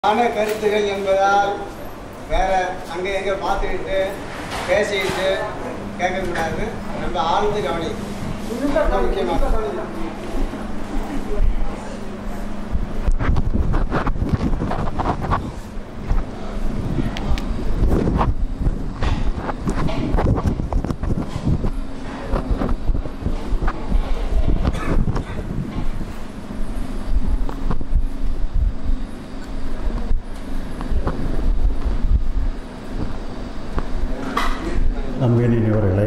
ஆன கருத்துகள் என்பதால் வேற அங்க எங்க பார்த்துக்கிட்டு பேசிக்கிட்டு கேட்கக்கூடாது நம்ம ஆழ்ந்து கவனி ரொம்ப முக்கியமாக அன்பினியவர்களே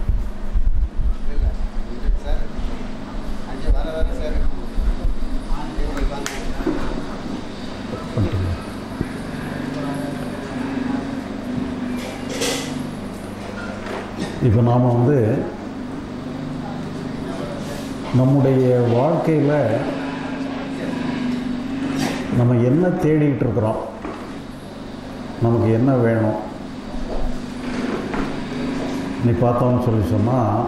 சார் அங்கே வர வர சார் உங்களுக்கு வாங்க. பண்ணுறேன் இப்போ நாம் வந்து நம்முடைய வாழ்க்கையில் நம்ம என்ன தேடிக்கிட்டு இருக்கிறோம் நமக்கு என்ன வேணும் நீ பார்த்தோம்னு சொல்லி சொன்னால்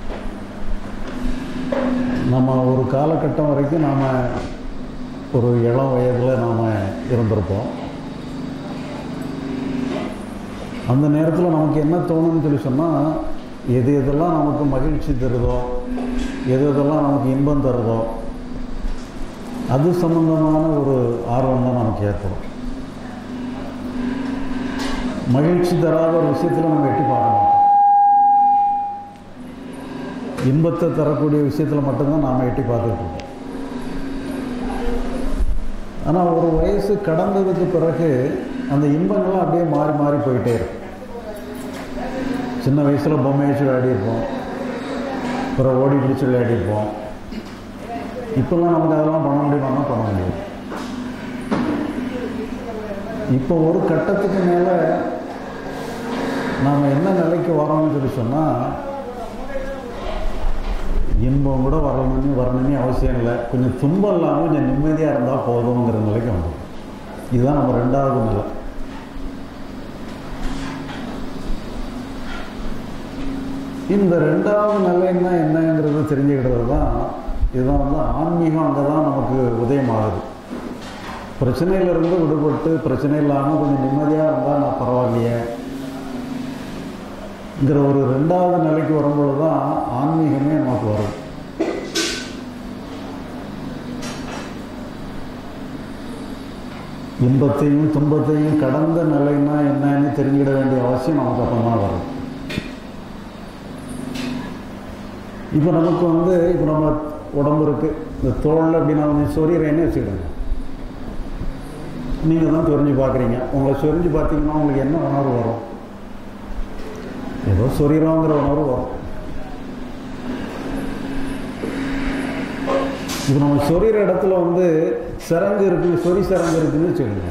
நம்ம ஒரு காலகட்டம் வரைக்கும் நாம் ஒரு இளம் வயதில் நாம் இருந்திருப்போம் அந்த நேரத்தில் நமக்கு என்ன தோணும்னு சொல்லி சொன்னால் எது எதெல்லாம் நமக்கு மகிழ்ச்சி தருதோ எது எதெல்லாம் நமக்கு இன்பம் தருதோ அது சம்பந்தமான ஒரு ஆர்வம் தான் நமக்கு ஏற்படும் மகிழ்ச்சி தராத ஒரு விஷயத்தில் நம்ம எட்டி பார்க்க மாட்டோம் இன்பத்தை தரக்கூடிய விஷயத்தில் மட்டும்தான் நாம் எட்டி பார்த்துட்டு இருக்கோம் ஆனால் ஒரு வயசு கடந்ததுக்கு பிறகு அந்த இன்பங்கள்லாம் அப்படியே மாறி மாறி போயிட்டே இருக்கும் சின்ன வயசில் பொம்மை வச்சு விளையாடிருப்போம் அப்புறம் ஓடி பிடிச்சி விளையாடிருப்போம் இப்போல்லாம் நமக்கு அதெல்லாம் பண்ண முடியுமானா பண்ண முடியும் இப்போ ஒரு கட்டத்துக்கு மேலே நாம் என்ன நிலைக்கு வரோம்னு சொல்லி சொன்னால் இன்பம் கூட வரணும்னு வரணும்னு அவசியம் இல்லை கொஞ்சம் துன்பம் இல்லாமல் கொஞ்சம் நிம்மதியாக இருந்தால் போதுங்கிற நிலைக்கு வந்துடும் இதுதான் நம்ம ரெண்டாவது நிலை இந்த ரெண்டாவது நிலைன்னா என்னங்கிறது தெரிஞ்சுக்கிட்டது தான் இதுதான் வந்து ஆன்மீகம் அங்கே தான் நமக்கு உதயமாகுது பிரச்சனையிலிருந்து விடுபட்டு பிரச்சனை இல்லாமல் கொஞ்சம் நிம்மதியாக இருந்தால் நான் பரவாயில்லையே ங்கிற ஒரு ரெண்டாவது நிலைக்கு வரும்பொழுது தான் ஆன்மீகமே நமக்கு வரும் இன்பத்தையும் துன்பத்தையும் கடந்த நிலைன்னா என்னன்னு தெரிஞ்சிட வேண்டிய அவசியம் நமக்கு அப்போ தான் வரும் இப்போ நமக்கு வந்து இப்போ நம்ம உடம்பு இருக்குது இந்த தோல் அப்படின்னா கொஞ்சம் சொரியறேன்னு வச்சுக்கிடுங்க நீங்கள் தான் சொரிஞ்சு பார்க்குறீங்க உங்களை சொரிஞ்சு பார்த்தீங்கன்னா உங்களுக்கு என்ன உணர்வு வரும் ஏதோ சொரிகிறோங்கிற உணர்வு வரும் இப்போ நம்ம சொரிகிற இடத்துல வந்து சிறங்கு இருக்குது சொறி சிறங்கு இருக்குன்னு வச்சுக்கோங்க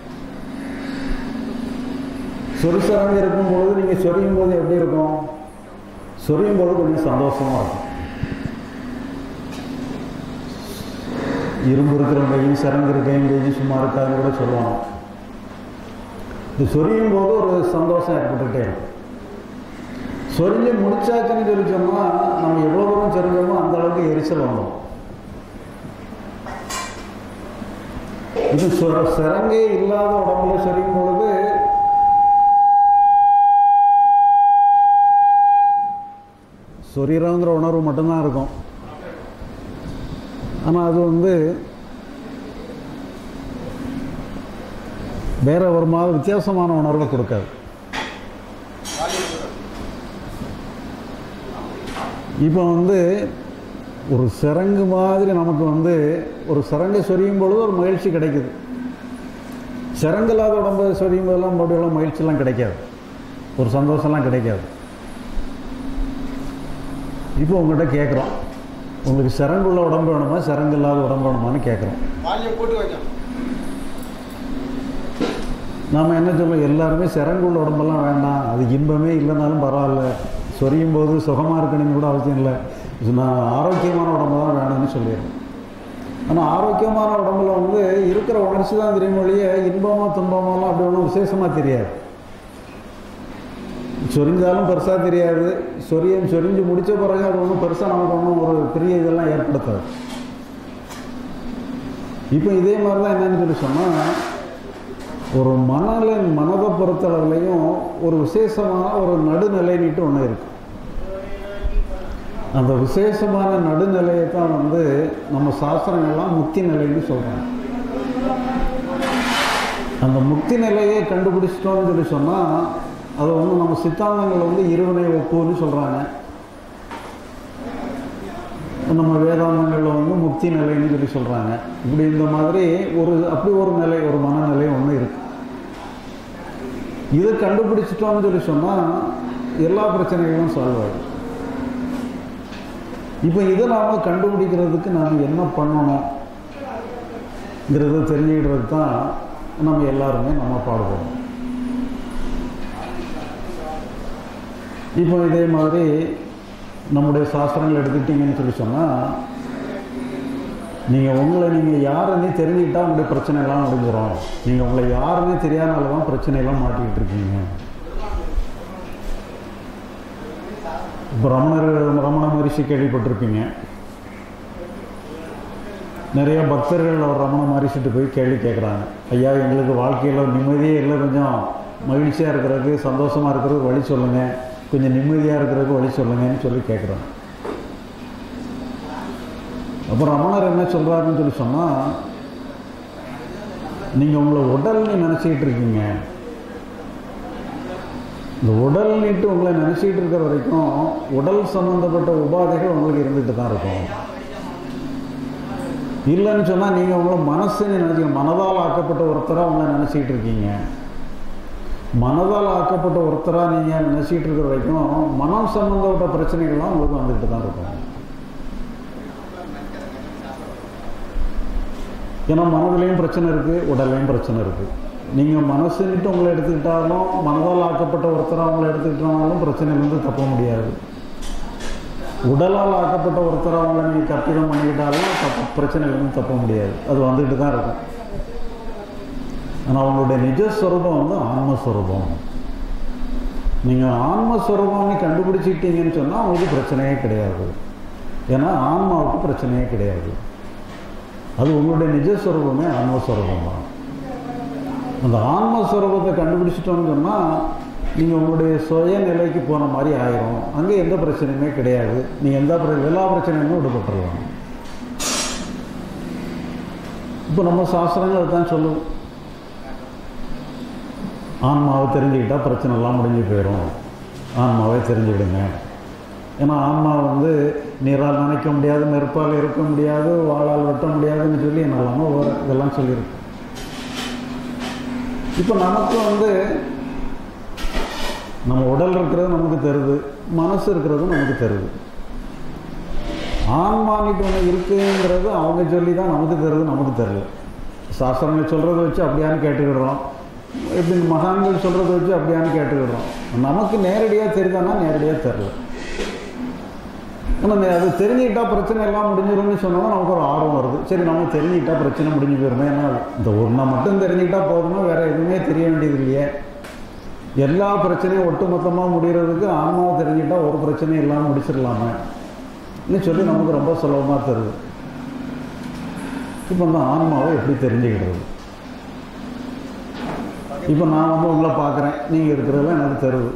சொறி சிறங்கு இருக்கும் பொழுது நீங்கள் சொரியும் போது எப்படி இருக்கும் சொரியும் போது கொஞ்சம் சந்தோஷமாக இருக்கும் இரும்பு இருக்கிறவங்க சிறங்கு இருக்கவங்க சும்மா இருக்காதுன்னு கூட சொல்லுவாங்க இது சொரியும் போது ஒரு சந்தோஷம் ஏற்பட்டுக்கிட்டே இருக்கும் சொரிஞ்சு முடிச்சாச்சுன்னு சொல்லி சொன்னால் நம்ம எவ்வளோ தூரம் சொரிஞ்சோமோ அந்த அளவுக்கு எரிச்சல் வந்துடும் இது சொர சிறங்கே இல்லாத உடம்புல சொரியும் பொழுது சொரிகிறோங்கிற உணர்வு மட்டும்தான் இருக்கும் ஆனால் அது வந்து வேற ஒரு மாதிரி வித்தியாசமான உணர்வை கொடுக்காது இப்போ வந்து ஒரு சிறங்கு மாதிரி நமக்கு வந்து ஒரு சிறங்கை சொரியும் பொழுது ஒரு மகிழ்ச்சி கிடைக்குது சிறங்கு இல்லாத உடம்பு சொரியும் போதெல்லாம் மறுபடியும் மகிழ்ச்சிலாம் கிடைக்காது ஒரு சந்தோஷம்லாம் கிடைக்காது இப்போ உங்கள்கிட்ட கேட்குறோம் உங்களுக்கு சிறங்குள்ள உடம்பு வேணுமா சிறங்கு இல்லாத உடம்பு வேணுமான்னு கேட்குறோம் வால்யூம் போட்டு கொஞ்சம் நாம் என்ன சொல்லுவோம் எல்லாருமே சிறங்குள்ள உடம்பெல்லாம் வேண்டாம் அது இன்பமே இல்லைனாலும் பரவாயில்ல சொரியும் போது சுகமாக இருக்கணும்னு கூட அவசியம் இல்லை இது நான் ஆரோக்கியமான உடம்பு தான் வேணும்னு சொல்லிடுறேன் ஆனால் ஆரோக்கியமான உடம்புல வந்து இருக்கிற உணர்ச்சி தான் தெரியும் ஒழிய இன்பமோ துன்பமோலாம் அப்படி ஒன்றும் விசேஷமாக தெரியாது சொரிஞ்சாலும் பெருசாக தெரியாது சொரியன் சொரிஞ்சு முடித்த பிறகு அது ஒன்றும் பெருசாக நமக்கு ஒன்றும் ஒரு பெரிய இதெல்லாம் ஏற்படுத்தாது இப்போ இதே மாதிரி தான் என்னன்னு சொல்லி சொன்னால் ஒரு மனல மனதை பொறுத்தளவுலையும் ஒரு விசேஷமான ஒரு நடுநிலைன்னுட்டு ஒன்று இருக்கு அந்த விசேஷமான நடுநிலையை தான் வந்து நம்ம சாஸ்திரங்கள்லாம் முக்தி நிலைன்னு சொல்கிறாங்க அந்த முக்தி நிலையை கண்டுபிடிச்சிட்டோம்னு சொல்லி சொன்னால் அதை வந்து நம்ம சித்தாந்தங்கள் வந்து இருவினை ஒப்புன்னு சொல்கிறாங்க நம்ம வேதாந்தங்களில் வந்து முக்தி நிலைன்னு சொல்லி சொல்கிறாங்க இப்படி இந்த மாதிரி ஒரு அப்படி ஒரு நிலை ஒரு மனநிலை ஒன்று இருக்கு இதை கண்டுபிடிச்சிட்டோம்னு சொல்லி சொன்னால் எல்லா பிரச்சனைகளும் சால்வ் ஆகும் இப்போ இதை நாம் கண்டுபிடிக்கிறதுக்கு நாம் என்ன பண்ணணுங்கிறத தெரிஞ்சுக்கிறதுக்கு தான் நம்ம எல்லாருமே நம்ம பாடுபோம் இப்போ இதே மாதிரி நம்முடைய சாஸ்திரங்கள் எடுத்துக்கிட்டீங்கன்னு சொல்லி சொன்னால் நீங்கள் உங்களை நீங்கள் யாருன்னே தெரிஞ்சுக்கிட்டா உங்களுடைய பிரச்சனைலாம் முடிஞ்சிடும் நீங்கள் உங்களை யாருன்னே தெரியாதனால தான் பிரச்சனையெல்லாம் மாட்டிக்கிட்டு இருக்கீங்க இப்போ ரமணர் ரமண மகரிஷி கேள்விப்பட்டிருப்பீங்க நிறைய பக்தர்கள் அவர் ரமண மகரிஷிட்டு போய் கேள்வி கேட்குறாங்க ஐயா எங்களுக்கு வாழ்க்கையில் நிம்மதியே இல்லை கொஞ்சம் மகிழ்ச்சியாக இருக்கிறதுக்கு சந்தோஷமாக இருக்கிறதுக்கு வழி சொல்லுங்கள் கொஞ்சம் நிம்மதியாக இருக்கிறதுக்கு வழி சொல்லுங்கன்னு சொல்லி கேட்குறாங்க அப்போ ரமணர் என்ன சொல்கிறாருன்னு சொல்லி சொன்னால் நீங்கள் உங்களை உடல்னு நினச்சிக்கிட்டு இருக்கீங்க இந்த உடல் நீட்டு உங்களை நினச்சிக்கிட்டு இருக்கிற வரைக்கும் உடல் சம்மந்தப்பட்ட உபாதைகள் உங்களுக்கு இருந்துகிட்டு தான் இருக்கும் இல்லைன்னு சொன்னால் நீங்கள் உங்களை மனசுன்னு நினச்சிக்க மனதால் ஆக்கப்பட்ட ஒருத்தராக உங்களை நினச்சிக்கிட்டு இருக்கீங்க மனதால் ஆக்கப்பட்ட ஒருத்தராக நீங்கள் நினச்சிக்கிட்டு இருக்கிற வரைக்கும் மனம் சம்மந்தப்பட்ட பிரச்சனைகள்லாம் உங்களுக்கு வந்துக்கிட்டு தான் இருக்கும் ஏன்னா மனதிலையும் பிரச்சனை இருக்குது உடல்லையும் பிரச்சனை இருக்குது நீங்கள் மனசுன்னுட்டு உங்களை எடுத்துக்கிட்டாலும் மனதால் ஆக்கப்பட்ட ஒருத்தராக உங்களை எடுத்துக்கிட்டாலும் பிரச்சனையிலேருந்து தப்ப முடியாது உடலால் ஆக்கப்பட்ட ஒருத்தராக அவங்கள நீங்கள் கற்பிதம் பண்ணிக்கிட்டாலும் தப்பு பிரச்சனையிலேருந்து தப்ப முடியாது அது வந்துக்கிட்டு தான் இருக்கும் ஆனால் அவங்களுடைய நிஜஸ்வரூபம் வந்து ஆன்மஸ்வரூபம் நீங்கள் ஆன்மஸ்வரூபம்னு கண்டுபிடிச்சிக்கிட்டீங்கன்னு சொன்னால் அவங்களுக்கு பிரச்சனையே கிடையாது ஏன்னா ஆன்மாவுக்கு பிரச்சனையே கிடையாது அது உங்களுடைய நிஜஸ்வரூபமே ஆன்மஸ்வரூபம் தான் அந்த ஆன்மஸ்வரூபத்தை கண்டுபிடிச்சிட்டோம்னு சொன்னால் நீங்கள் உங்களுடைய சுய நிலைக்கு போன மாதிரி ஆயிரும் அங்கே எந்த பிரச்சனையுமே கிடையாது நீங்கள் எந்த பிர எல்லா பிரச்சனையுமே விடுபட்டுருவாங்க இப்போ நம்ம சாஸ்திரங்கள் தான் சொல்லுவோம் ஆன்மாவை தெரிஞ்சுக்கிட்டால் பிரச்சனைலாம் முடிஞ்சு போயிடும் ஆன்மாவை தெரிஞ்சுக்கிடுங்க ஏன்னா ஆன்மா வந்து நீரால் நினைக்க முடியாது நெருப்பால் இருக்க முடியாது வாளால் வெட்ட முடியாதுன்னு சொல்லி என்னெல்லாமோ ஒரு இதெல்லாம் சொல்லியிருக்கு இப்போ நமக்கு வந்து நம்ம உடல் இருக்கிறது நமக்கு தருது மனசு இருக்கிறது நமக்கு தருது ஆன்மானிட்டு ஒன்று இருக்குங்கிறது அவங்க சொல்லி தான் நமக்கு தருது நமக்கு தரல சாஸ்திரங்கள் சொல்கிறத வச்சு அப்படியான்னு கேட்டுக்கிடுறோம் இப்படி மகான்கள் சொல்கிறத வச்சு அப்படியான்னு கேட்டுக்கிடுறோம் நமக்கு நேரடியாக தெரியுதானா நேரடியாக தெரில ஆனால் அது தெரிஞ்சுக்கிட்டா பிரச்சனை எல்லாம் முடிஞ்சிரும்னு சொன்னோம்னா நமக்கு ஒரு ஆர்வம் வருது சரி நம்ம தெரிஞ்சுக்கிட்டா பிரச்சனை முடிஞ்சு போயிருமே ஏன்னா இந்த ஒன்றை மட்டும் தெரிஞ்சுக்கிட்டா போதுமா வேறு எதுவுமே தெரிய வேண்டியது இல்லையே எல்லா பிரச்சனையும் ஒட்டு மொத்தமாக முடிகிறதுக்கு ஆன்மாவை தெரிஞ்சுக்கிட்டா ஒரு பிரச்சனையும் இல்லாமல் முடிச்சிடலாமே சொல்லி நமக்கு ரொம்ப சுலபமாக தருது இப்போ இந்த ஆன்மாவை எப்படி தெரிஞ்சுக்கிடுறது இப்போ நான் வந்து உங்களை பார்க்குறேன் நீங்கள் இருக்கிறதெல்லாம் எனக்கு தருது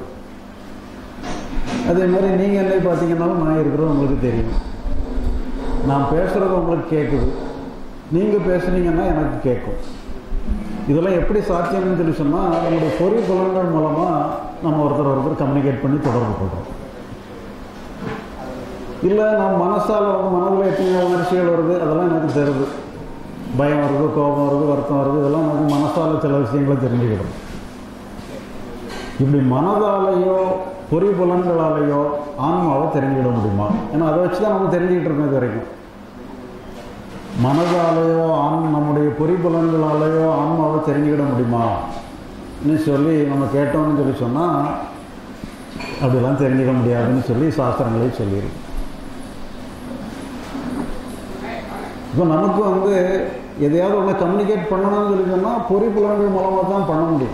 அதே மாதிரி நீங்கள் என்னை பார்த்தீங்கன்னாலும் நான் இருக்கிறது உங்களுக்கு தெரியும் நான் பேசுகிறது உங்களுக்கு கேட்குது நீங்கள் பேசுனீங்கன்னா எனக்கு கேட்கும் இதெல்லாம் எப்படி சாத்தியம்னு சொல்லி சொன்னால் நம்முடைய பொறி புலன்கள் மூலமாக நம்ம ஒருத்தர் ஒருத்தர் கம்யூனிகேட் பண்ணி தொடர்பு கொள்கிறோம் இல்லை நம்ம மனசால் வந்து மனதில் எத்தனை உணர்ச்சிகள் வருது அதெல்லாம் எனக்கு தருது பயம் வருது கோபம் வருது வருத்தம் வருது இதெல்லாம் நமக்கு மனசால் சில விஷயங்களை தெரிஞ்சுக்கிடும் இப்படி மனதாலேயோ பொறி புலன்களாலேயோ ஆன்மாவை தெரிஞ்சுக்கிட முடியுமா ஏன்னா அதை வச்சு தான் நம்ம தெரிஞ்சுக்கிட்டு இருக்கோம் இது வரைக்கும் மனதாலேயோ ஆன் நம்முடைய பொறி புலன்களாலேயோ ஆன்மாவை தெரிஞ்சுக்கிட முடியுமா சொல்லி நம்ம கேட்டோம்னு சொல்லி சொன்னால் அப்படிலாம் தெரிஞ்சுக்க முடியாதுன்னு சொல்லி சாஸ்திரங்களே சொல்லியிருக்கு இப்போ நமக்கு வந்து எதையாவது ஒன்று கம்யூனிகேட் பண்ணணும்னு சொல்லி சொன்னால் பொறி புலன்கள் மூலமாக தான் பண்ண முடியும்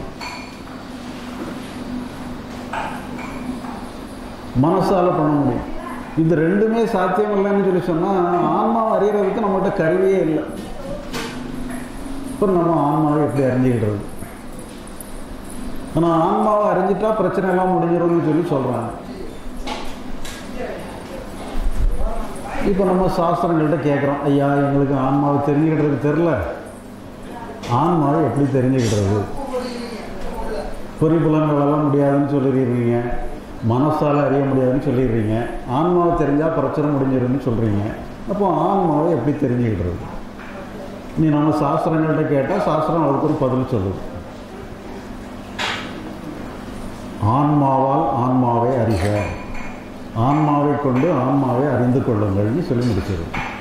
மனசால் பண்ண முடியும் இது ரெண்டுமே சாத்தியம் இல்லைன்னு சொல்லி சொன்னால் ஆன்மாவை அறியறதுக்கு நம்மகிட்ட கருவியே இல்லை இப்போ நம்ம ஆன்மாவை எப்படி அறிஞ்சிக்கிடுறது ஆனால் ஆன்மாவை அறிஞ்சிட்டா பிரச்சனை எல்லாம் முடிஞ்சிரும்னு சொல்லி சொல்கிறாங்க இப்போ நம்ம சாஸ்திரங்கள்ட்ட கேட்குறோம் ஐயா எங்களுக்கு ஆன்மாவை தெரிஞ்சுக்கிட்டதுக்கு தெரில ஆன்மாவை எப்படி தெரிஞ்சுக்கிடுறது பொறிப்புலன்களெல்லாம் முடியாதுன்னு சொல்லிடுறீங்க மனசால் அறிய முடியாதுன்னு சொல்லிடுறீங்க ஆன்மாவை தெரிஞ்சால் பிரச்சனை முடிஞ்சிரும்னு சொல்கிறீங்க அப்போ ஆன்மாவை எப்படி தெரிஞ்சுக்கிடுறது நீ நம்ம சாஸ்திரங்கள்ட்ட கேட்டால் சாஸ்திரம் அதுக்கு ஒரு பதில் சொல்லுது ஆன்மாவால் ஆன்மாவை அறிக ஆன்மாவை கொண்டு ஆன்மாவை அறிந்து கொள்ளுங்கள்னு சொல்லி முடிச்சது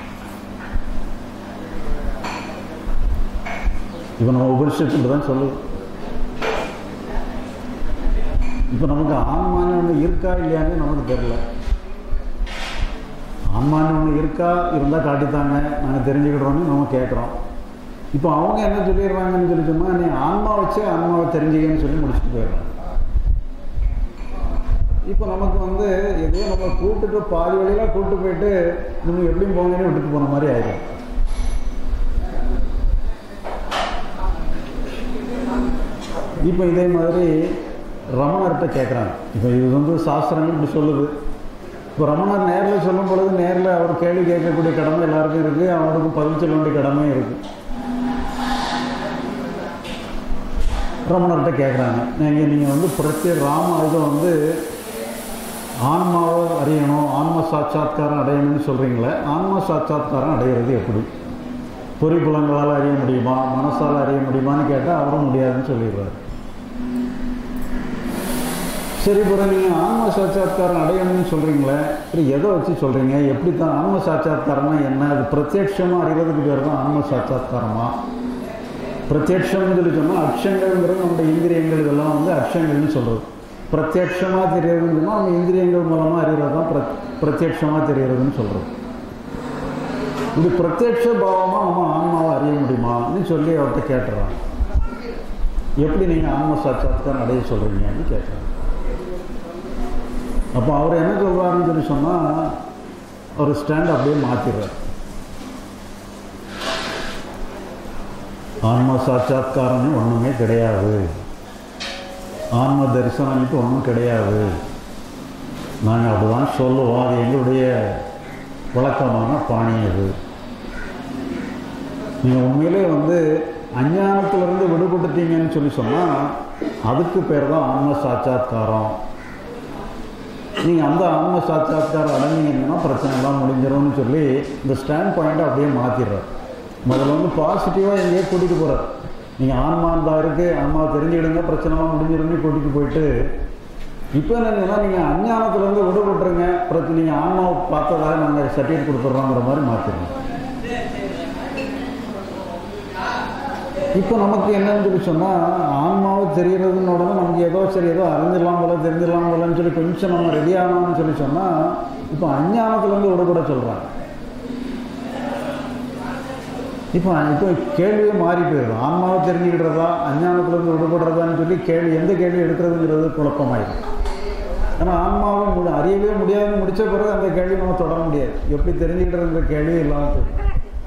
இப்போ நம்ம உபனிஷத்துக்கு தான் சொல்லுது இப்போ நமக்கு ஆன்மான்னு ஒன்று இருக்கா இல்லையான்னு நமக்கு தெரில ஆன்மான்னு ஒன்று இருக்கா இருந்தால் காட்டித்தாங்க நாங்கள் தெரிஞ்சுக்கிடுறோன்னு நம்ம கேட்குறோம் இப்போ அவங்க என்ன சொல்லிடுறாங்கன்னு சொல்லி சொன்னால் நீ ஆன்மா வச்சு ஆன்மாவை தெரிஞ்சுக்கன்னு சொல்லி முடிச்சுட்டு போயிடுறாங்க இப்போ நமக்கு வந்து எதையோ நம்ம கூப்பிட்டுட்டு பாதி வழியில் கூப்பிட்டு போயிட்டு நம்ம எப்படியும் போங்கன்னு விட்டுட்டு போன மாதிரி ஆயிடும் இப்போ இதே மாதிரி ரமணர்கிட்ட கேட்குறாங்க இப்போ இது வந்து சாஸ்திரங்கள் இப்படி சொல்லுது இப்போ ரமணர் நேரில் சொல்லும் பொழுது நேரில் அவர் கேள்வி கேட்கக்கூடிய கடமை எல்லாருக்கும் இருக்குது அவருக்கு பதில் சொல்ல வேண்டிய கடமையும் இருக்குது ரமணர்கிட்ட கேட்குறாங்க நீங்கள் நீங்கள் வந்து பிரத்யே ராம இதை வந்து ஆன்மாவை அறியணும் ஆன்ம சாட்சாத்காரம் அடையணும்னு சொல்கிறீங்களே ஆன்ம சாட்சாத்காரம் அடையிறது எப்படி பொறிப்புலங்களால் அறிய முடியுமா மனசால் அறிய முடியுமான்னு கேட்டால் அவரும் முடியாதுன்னு சொல்லிடுறாரு சரி பிறகு நீங்கள் ஆன்ம சாட்சாத்காரம் அடையணும்னு சொல்கிறீங்களே சரி எதை வச்சு சொல்கிறீங்க எப்படி தான் ஆன்ம சாட்சாத்காரம்னா என்ன அது பிரத்யட்சமாக அறிவதுக்கு பேர் தான் ஆன்ம சாட்சாத்காரமா பிரத்யட்சம்னு சொல்லி சொன்னால் அக்ஷங்கள்ங்கிறது நம்முடைய இந்திரியங்கள் இதெல்லாம் வந்து அக்ஷங்கள்னு சொல்கிறது பிரத்யட்சமாக தெரியறதுன்னு சொன்னால் நம்ம இந்திரியங்கள் மூலமாக அறிகிறது தான் பிரத் பிரத்யட்சமாக தெரியறதுன்னு சொல்கிறது இது பிரத்யட்ச பாவமாக நம்ம ஆன்மாவை அறிய முடியுமான்னு சொல்லி அவர்கிட்ட கேட்டுறாங்க எப்படி நீங்கள் ஆன்ம சாட்சாத்காரம் அடைய சொல்கிறீங்கன்னு கேட்குறாங்க அப்போ அவர் என்ன சொல்கிறாருன்னு சொல்லி சொன்னால் அவர் ஸ்டாண்ட் அப்படியே மாற்றிடுறார் ஆன்ம சாட்சாத்காரம்னு ஒன்றுமே கிடையாது ஆன்ம தரிசனம்ட்டு ஒன்றும் கிடையாது நாங்கள் அப்படிதான் சொல்லுவோம் அது எங்களுடைய வழக்கமான பாணி அது நீங்கள் உண்மையிலே வந்து அஞ்ஞானத்திலிருந்து விடுபட்டுட்டீங்கன்னு சொல்லி சொன்னால் அதுக்கு பேர் தான் ஆன்ம சாட்சாத்காரம் நீங்கள் அந்த ஆன்ம சாட்சாத்காரம் அடைஞ்சிங்கன்னா பிரச்சனை எல்லாம் முடிஞ்சிடும்னு சொல்லி இந்த ஸ்டாண்ட் பாயிண்ட்டை அப்படியே மாற்றிடுறார் முதல்ல வந்து பாசிட்டிவாக எங்கேயோ கூட்டிகிட்டு போகிறார் நீங்கள் ஆன்மா இருந்தால் இருக்குது ஆன்மா தெரிஞ்சுக்கிடுங்க பிரச்சனைலாம் முடிஞ்சிடும்னு கூட்டிகிட்டு போயிட்டு இப்போ என்னங்கன்னா நீங்கள் அஞ்ஞானத்துலேருந்து விடுபட்டுருங்க பிரச்சனை நீங்கள் ஆன்மாவை பார்த்ததாக நாங்கள் சர்டிஃபிகேட் கொடுத்துட்றோங்கிற மாதிரி மாற்றிடுறோம் இப்போ நமக்கு என்னன்னு சொல்லி சொன்னால் ஆன்மாவை தெரியறதுன்னு உடனே நமக்கு ஏதோ சரி ஏதோ அறிஞ்சிடலாம் போல தெரிஞ்சிடலாம் போலன்னு சொல்லி கொஞ்சம் நம்ம ரெடி ஆகணும்னு சொல்லி சொன்னால் இப்போ அஞ்ஞானத்துலேருந்து விடுபட சொல்கிறாங்க இப்போ இப்போ கேள்வியே மாறி போயிடும் ஆன்மாவை தெரிஞ்சுக்கிடுறதா அஞ்ஞானத்துலேருந்து விடுபடுறதான்னு சொல்லி கேள்வி எந்த கேள்வி எடுக்கிறதுங்கிறது குழப்பமாயிடும் ஏன்னா ஆன்மாவை முடி அறியவே முடியாதுன்னு முடிச்ச பிறகு அந்த கேள்வி நம்ம தொடர முடியாது எப்படி தெரிஞ்சுக்கிட்டுறதுங்கிற கேள்வி இல்லாமல் போயிடும்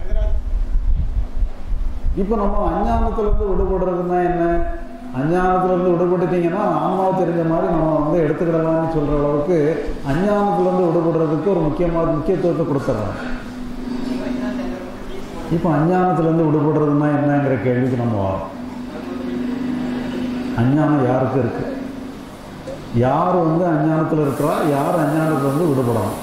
இப்போ நம்ம அஞ்ஞானத்துலேருந்து விடுபடுறதுன்னா என்ன அஞ்ஞானத்துலேருந்து விடுபட்டுட்டீங்கன்னா ஆன்மாவை தெரிஞ்ச மாதிரி நம்ம வந்து எடுத்துக்கிடலாம்னு சொல்கிற அளவுக்கு அஞ்ஞானத்துலேருந்து விடுபடுறதுக்கு ஒரு முக்கியமாக முக்கியத்துவத்தை கொடுத்துட்றாங்க இப்போ அஞ்ஞானத்துலேருந்து விடுபடுறதுன்னா என்னங்கிற கேள்விக்கு நம்ம வரோம் அஞ்ஞானம் யாருக்கு இருக்கு யார் வந்து அஞ்ஞானத்தில் இருக்கிறா யார் அஞ்ஞானத்துலேருந்து விடுபடணும்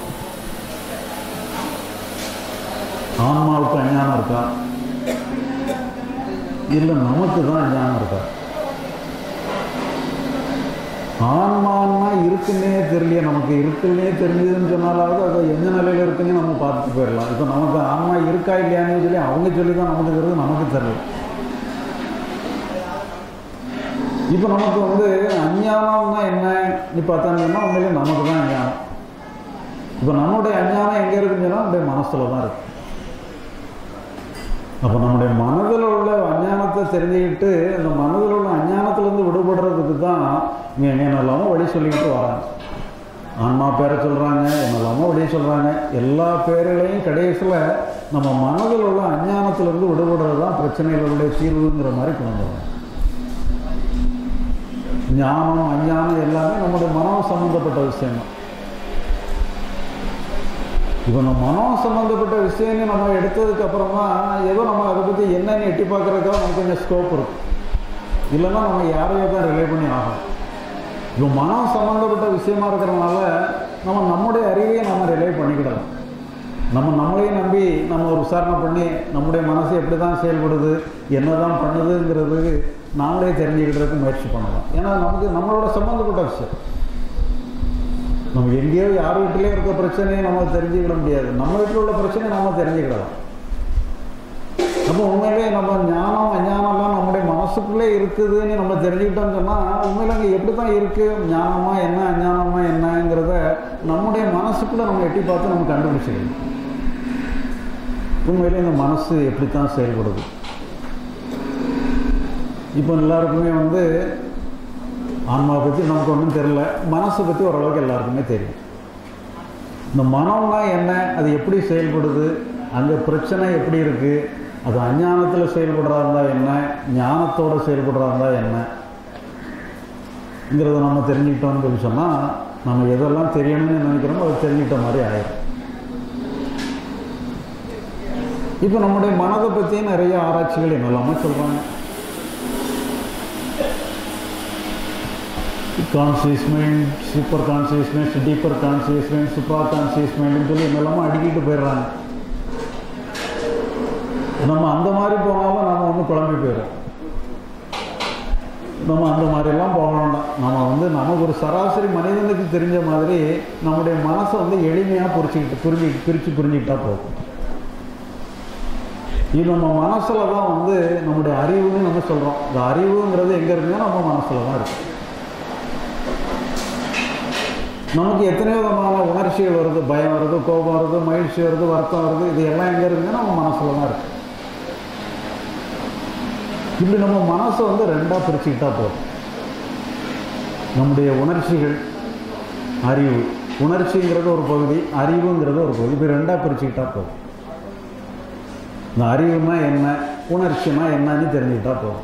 ஆன்மாவுக்கு அஞ்ஞானம் இருக்கா இல்லை நமக்கு தான் அஞ்ஞானம் இருக்கா ஆன்மான்னா இருக்குன்னே தெரியலையே நமக்கு இருக்குன்னே தெரிஞ்சதுன்னு சொன்னாலாவது அது எந்த நிலையில் இருக்குன்னு நம்ம பார்த்துட்டு போயிடலாம் இப்போ நமக்கு ஆன்மா இருக்கா இல்லையான்னு சொல்லி அவங்க சொல்லி தான் நமக்கு தெரியுது நமக்கு தெரியல இப்போ நமக்கு வந்து அஞ்ஞானம்னா என்ன நீ பார்த்தாங்கன்னா உண்மையிலே நமக்கு தான் அஞ்ஞானம் இப்போ நம்முடைய அஞ்ஞானம் எங்கே இருக்குன்னு சொன்னால் நம்முடைய மனசில் தான் இருக்கு அப்போ நம்முடைய மனதில் உள்ள அஞ்ஞானத்தை தெரிஞ்சுக்கிட்டு அந்த மனதில் உள்ள அஞ்ஞானத்திலேருந்து விடுபடுறதுக்கு தான் இங்கே என்னெல்லாமோ வழி சொல்லிக்கிட்டு வராங்க ஆன்மா பேரை சொல்கிறாங்க என்னெல்லாமோ வழி சொல்கிறாங்க எல்லா பேர்களையும் கடைசியில் நம்ம மனதில் உள்ள அஞ்ஞானத்திலேருந்து விடுபடுறது தான் பிரச்சனைகளுடைய தீர்வுங்கிற மாதிரி கொண்டு வராங்க ஞானம் அஞ்ஞானம் எல்லாமே நம்முடைய மனம் சம்மந்தப்பட்ட விஷயம் தான் இப்போ நம்ம மனம் சம்மந்தப்பட்ட விஷயங்கள் நம்ம எடுத்ததுக்கு அப்புறமா ஏதோ நம்ம அதை பற்றி என்னன்னு எட்டி பார்க்குறதுக்காக நமக்கு கொஞ்சம் ஸ்கோப் இருக்கும் இல்லைன்னா நம்ம யாரையோ தான் ரிலே பண்ணி ஆகணும் இப்போ மனம் சம்மந்தப்பட்ட விஷயமா இருக்கிறதுனால நம்ம நம்முடைய அறிவையை நம்ம ரிலே பண்ணிக்கிடலாம் நம்ம நம்மளையே நம்பி நம்ம ஒரு விசாரணை பண்ணி நம்முடைய மனசு எப்படி தான் செயல்படுது என்ன தான் பண்ணுதுங்கிறது நாமளே தெரிஞ்சுக்கிட்டதுக்கு முயற்சி பண்ணலாம் ஏன்னா நமக்கு நம்மளோட சம்மந்தப்பட்ட விஷயம் நம்ம எங்கேயோ யார் வீட்டிலே இருக்க பிரச்சனையை நம்ம தெரிஞ்சுக்கிட முடியாது நம்ம வீட்டில் உள்ள பிரச்சனையை நம்ம தெரிஞ்சுக்கிடலாம் அப்போ உண்மையிலே நம்ம ஞானம் அஞ்ஞானம்லாம் நம்முடைய மனசுக்குள்ளே இருக்குதுன்னு நம்ம தெரிஞ்சுக்கிட்டோம்னு சொன்னால் உண்மையில அங்கே எப்படி தான் இருக்குது ஞானமா என்ன அஞ்ஞானமா என்னங்கிறத நம்முடைய மனசுக்குள்ளே நம்ம எட்டி பார்த்து நம்ம கண்டுபிடிச்சிக்கணும் உண்மையிலே இந்த மனசு எப்படி தான் செயல்படுது இப்போ எல்லாருக்குமே வந்து ஆன்மாவை பற்றி நமக்கு ஒன்றும் தெரியல மனசை பற்றி ஓரளவுக்கு எல்லாருக்குமே தெரியும் இந்த மனம்னா என்ன அது எப்படி செயல்படுது அங்கே பிரச்சனை எப்படி இருக்குது அது அஞ்ஞானத்தில் செயல்படுறதா இருந்தால் என்ன ஞானத்தோடு செயல்படுறதா இருந்தால் என்னங்கிறத நம்ம தெரிஞ்சுக்கிட்டோம்னு சொல்லி சொன்னால் நம்ம எதெல்லாம் தெரியணும்னு நினைக்கிறோமோ அது தெரிஞ்சுக்கிட்ட மாதிரி ஆயிடும் இப்போ நம்முடைய மனதை பற்றி நிறைய ஆராய்ச்சிகள் என்னெல்லாமே சொல்கிறாங்க conscious mind super conscious mind deeper conscious mind super conscious மைண்ட்னு சொல்லி என்னெல்லாமோ அடிக்கிட்டு போயிடுறாங்க நம்ம அந்த மாதிரி போனாலும் நம்ம வந்து குழம்பி போயிடும் நம்ம அந்த மாதிரிலாம் போக வேண்டாம் நம்ம வந்து நமக்கு ஒரு சராசரி மனிதனுக்கு தெரிஞ்ச மாதிரி நம்முடைய மனசை வந்து எளிமையாக புரிச்சுக்கிட்டு புரிஞ்சு பிரித்து புரிஞ்சுக்கிட்டா போகும் இது நம்ம மனசில் தான் வந்து நம்முடைய அறிவுன்னு நம்ம சொல்கிறோம் இந்த அறிவுங்கிறது எங்கே இருக்குன்னா நம்ம மனசில் தான் இருக்கு நமக்கு எத்தனை விதமான உணர்ச்சிகள் வருது பயம் வருது கோபம் வருது மகிழ்ச்சி வருது வருத்தம் வருது இது எல்லாம் எங்கே இருக்குன்னா நம்ம மனசில் தான் இருக்கு இப்படி நம்ம மனசை வந்து ரெண்டாக பிரிச்சுக்கிட்டா போதும் நம்முடைய உணர்ச்சிகள் அறிவு உணர்ச்சிங்கிறது ஒரு பகுதி அறிவுங்கிறது ஒரு பகுதி இப்படி ரெண்டாக பிரிச்சுக்கிட்டா போதும் இந்த அறிவுனா என்ன உணர்ச்சினா என்னன்னு தெரிஞ்சுக்கிட்டா போதும்